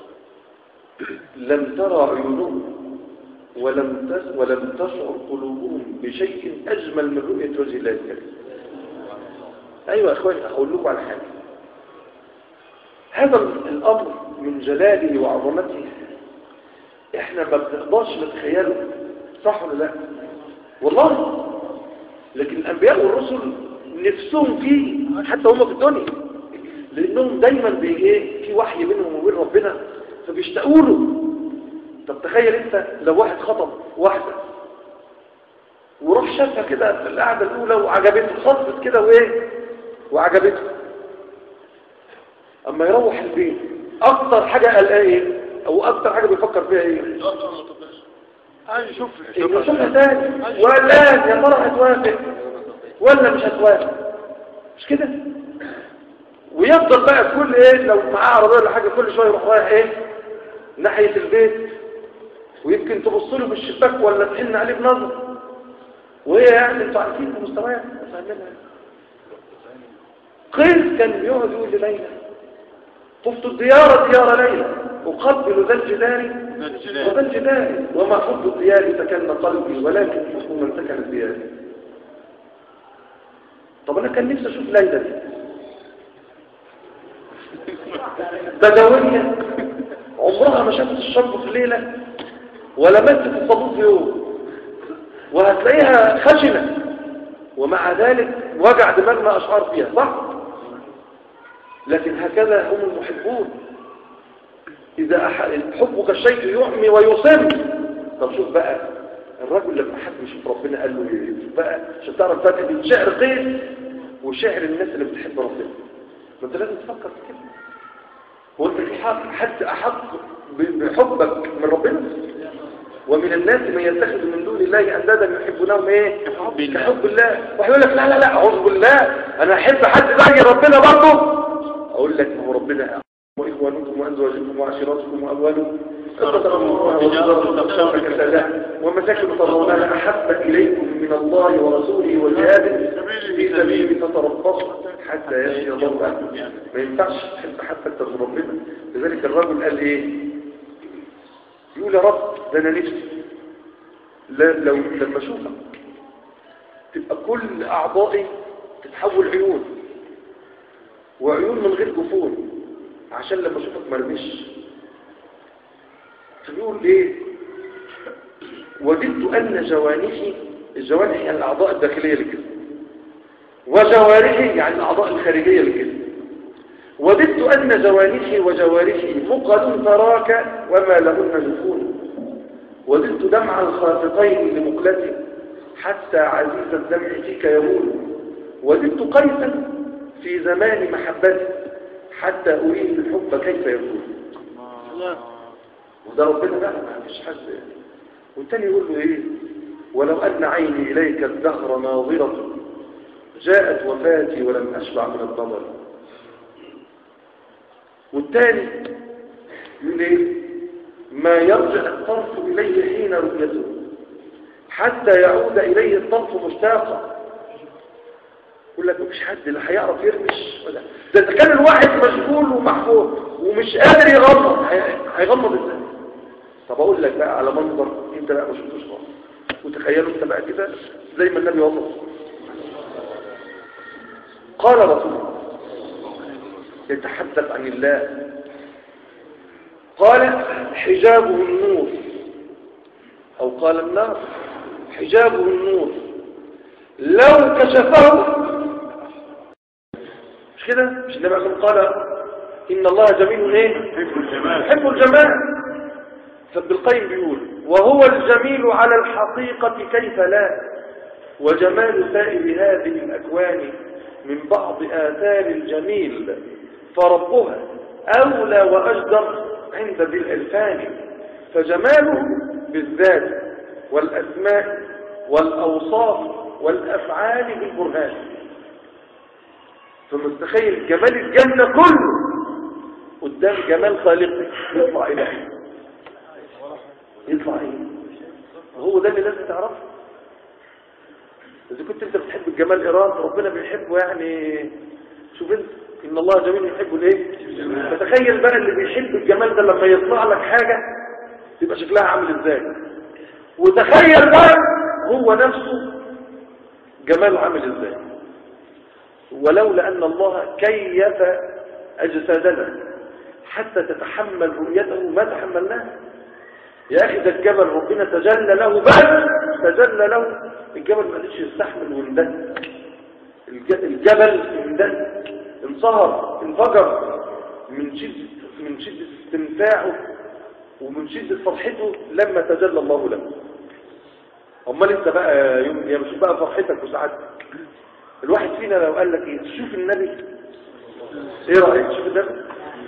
لم ترى عيونهم ولم تس ولم تشعر قلوبهم بشيء أجمل من رؤية وجه الله الكريم أيوة أخواني أقول لكم على حاجة هذا الأمر من جلاله وعظمته إحنا ما بنقدرش نتخيله صح ولا لا والله لكن الأنبياء والرسل نفسهم فيه حتى هم في الدنيا لأنهم دايما بإيه في وحي بينهم وبين ربنا فبيشتاقوا له طب تخيل انت لو واحد خطب واحدة وروح شافها كده في القعدة الأولى وعجبته خطبت كده وإيه وعجبته أما يروح البيت أكتر حاجة قلقاه إيه أو أكتر حاجة بيفكر فيها إيه عايز اشوف إنه يشوفها تاني ولا يا ترى هتوافق ولا مش هتوافق مش كده ويفضل بقى كل ايه لو معاه عربيه ولا حاجه كل شويه يروح رايح ايه ناحيه البيت ويمكن تبص له بالشباك ولا تحن عليه بنظر وهي يعني انتوا عارفين في مستواها فاهمينها قيس كان بيقعد يقول لليلى طفت الديار ديار ليلى أقبل ذا الجدار وذا الجدار وما حب الديار سكن قلبي ولكن حب من سكن الديار طب أنا كان نفسي أشوف ليلى دي بدوية عمرها ما شافت الشرب في ليلة ولا مست الصابون في يوم وهتلاقيها خشنة ومع ذلك وجع دماغنا أشعار فيها صح؟ لكن هكذا هم المحبون إذا أح... حبك الشيء يعمي ويصم طب شوف بقى الرجل لما حب يشوف ربنا قال له ايه شوف بقى عشان تعرف فرق بين شعر قيس وشعر الناس اللي بتحب ربنا ما انت لازم تفكر في كده هو انت في حق حد احق ب- بحبك من ربنا ومن الناس من يتخذ من دون الله اندادا يحبونهم ايه كحب الله. كحب الله واحد يقول لك لا لا لا اعوذ بالله انا احب حد زي ربنا برضه اقول لك ما هو ربنا واخوانكم وازواجكم وعشيرتكم واموالكم اقتربوها وتجارة تخشون كسادها ومساكن ترونها احب اليكم من الله ورسوله وجهاد في سبيله فتربصوا حتى ياتي الله عنه ما ينفعش تحب حتى اكتر من ربنا لذلك الرجل قال ايه يقول يا رب ده انا نفسي لا لو لما اشوفك تبقى كل اعضائي تتحول عيون وعيون من غير جفون عشان لما اشوفك مرمش فبيقول ايه وددت ان جوانحي الجوانح يعني الاعضاء الداخليه للجسم وجوارحي يعني الاعضاء الخارجيه للجسم وددت ان جوانحي وجوارحي مقل تراك وما لهن جفون وددت دمع الخافقين لمقلتي حتى عزيز الدمع فيك يمول وددت قيسا في زمان محبتي حتى أريد الحب كيف يكون وده ربنا بقى ما فيش حد والتاني يقول له ايه ولو أن عيني إليك الدهر ناظرة جاءت وفاتي ولم أشبع من الضمر والتاني يقول ايه ما يرجع الطرف إليه حين رؤيته حتى يعود إليه الطرف مشتاقا يقول لك مفيش حد اللي هيعرف يرمش ولا ده اذا كان الواحد مشغول ومحفوظ ومش قادر يغمض هي- هيغمض ازاي طب اقول لك بقى على منظر انت بقى ما شفتوش خالص وتخيلوا انت بقى كده زي ما النبي وصف قال رسول الله يتحدث عن الله قال حجابه النور او قال النار حجابه النور لو كشفه مش كده مش النبي عليه الصلاة والسلام قال ان الله جميل ايه يحب الجمال فابن القيم بيقول وهو الجميل على الحقيقة كيف لا وجمال سائر هذه الأكوان من بعض آثار الجميل فربها أولى وأجدر عند ذي الألفان فجماله بالذات والأسماء والأوصاف والأفعال بالبرهان فمستخيل جمال الجنة كله قدام جمال خالقه يطلع إلهي يطلع ايه هو ده اللي لازم تعرفه اذا كنت انت بتحب الجمال ايران ربنا بيحبه يعني شوف انت ان الله جميل يحبه ليه فتخيل بقى اللي بيحب الجمال ده لما يطلع لك حاجة تبقى شكلها عامل ازاي وتخيل بقى هو نفسه جماله عامل ازاي ولولا ان الله كيف اجسادنا حتى تتحمل رؤيته ما تحملناه يا اخي ده الجبل ربنا تجلى له بس تجلى له الجبل ما قدرش يستحمل وندن الج- الجبل اندن انصهر انفجر من شدة من شدة استمتاعه ومن شدة فرحته لما تجلى الله له امال انت بقى يوم يا مش بقى فرحتك وسعادتك الواحد فينا لو قال لك ايه تشوف النبي ايه رايك تشوف النبي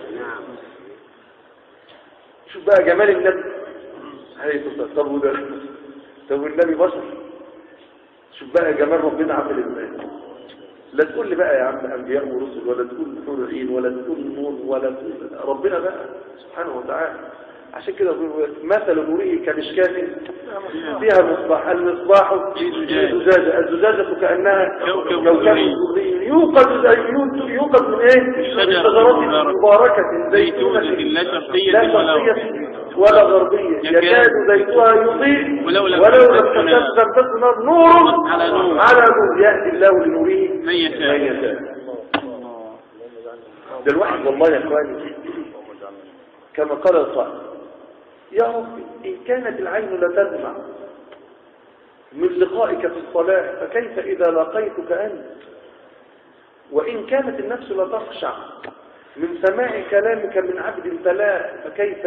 شوف بقى جمال النبي هي طب وده طب والنبي بشر شوف بقى جمال ربنا عامل ازاي لا تقول لي بقى يا عم انبياء ورسل ولا تقول حور عين ولا تقول نور ولا تقول ربنا بقى سبحانه وتعالى عشان كده بيقول مثل نوره كمشكاة فيها مصباح المصباح في زجاجة الزجاجة كأنها كوكب كوكب دري. دري يوقد زي- يوقد من ايه؟ من شجرة شجرات مباركة. مباركة زيتونة لا شرقية لا ولا شرقية ولا غربية يكاد يكاد زيتها يضيء ولو لم ولو لم تمسسه نار. تمسسه نار نور على نور. على نور يهدي الله لنوره من يشاء. من يشاء ده الواحد والله يا اخواني كما قال القائل يا رب إن كانت العين لا تدمع من لقائك في الصلاة فكيف إذا لقيتك أنت وإن كانت النفس لا تخشع من سماع كلامك من عبد فلا فكيف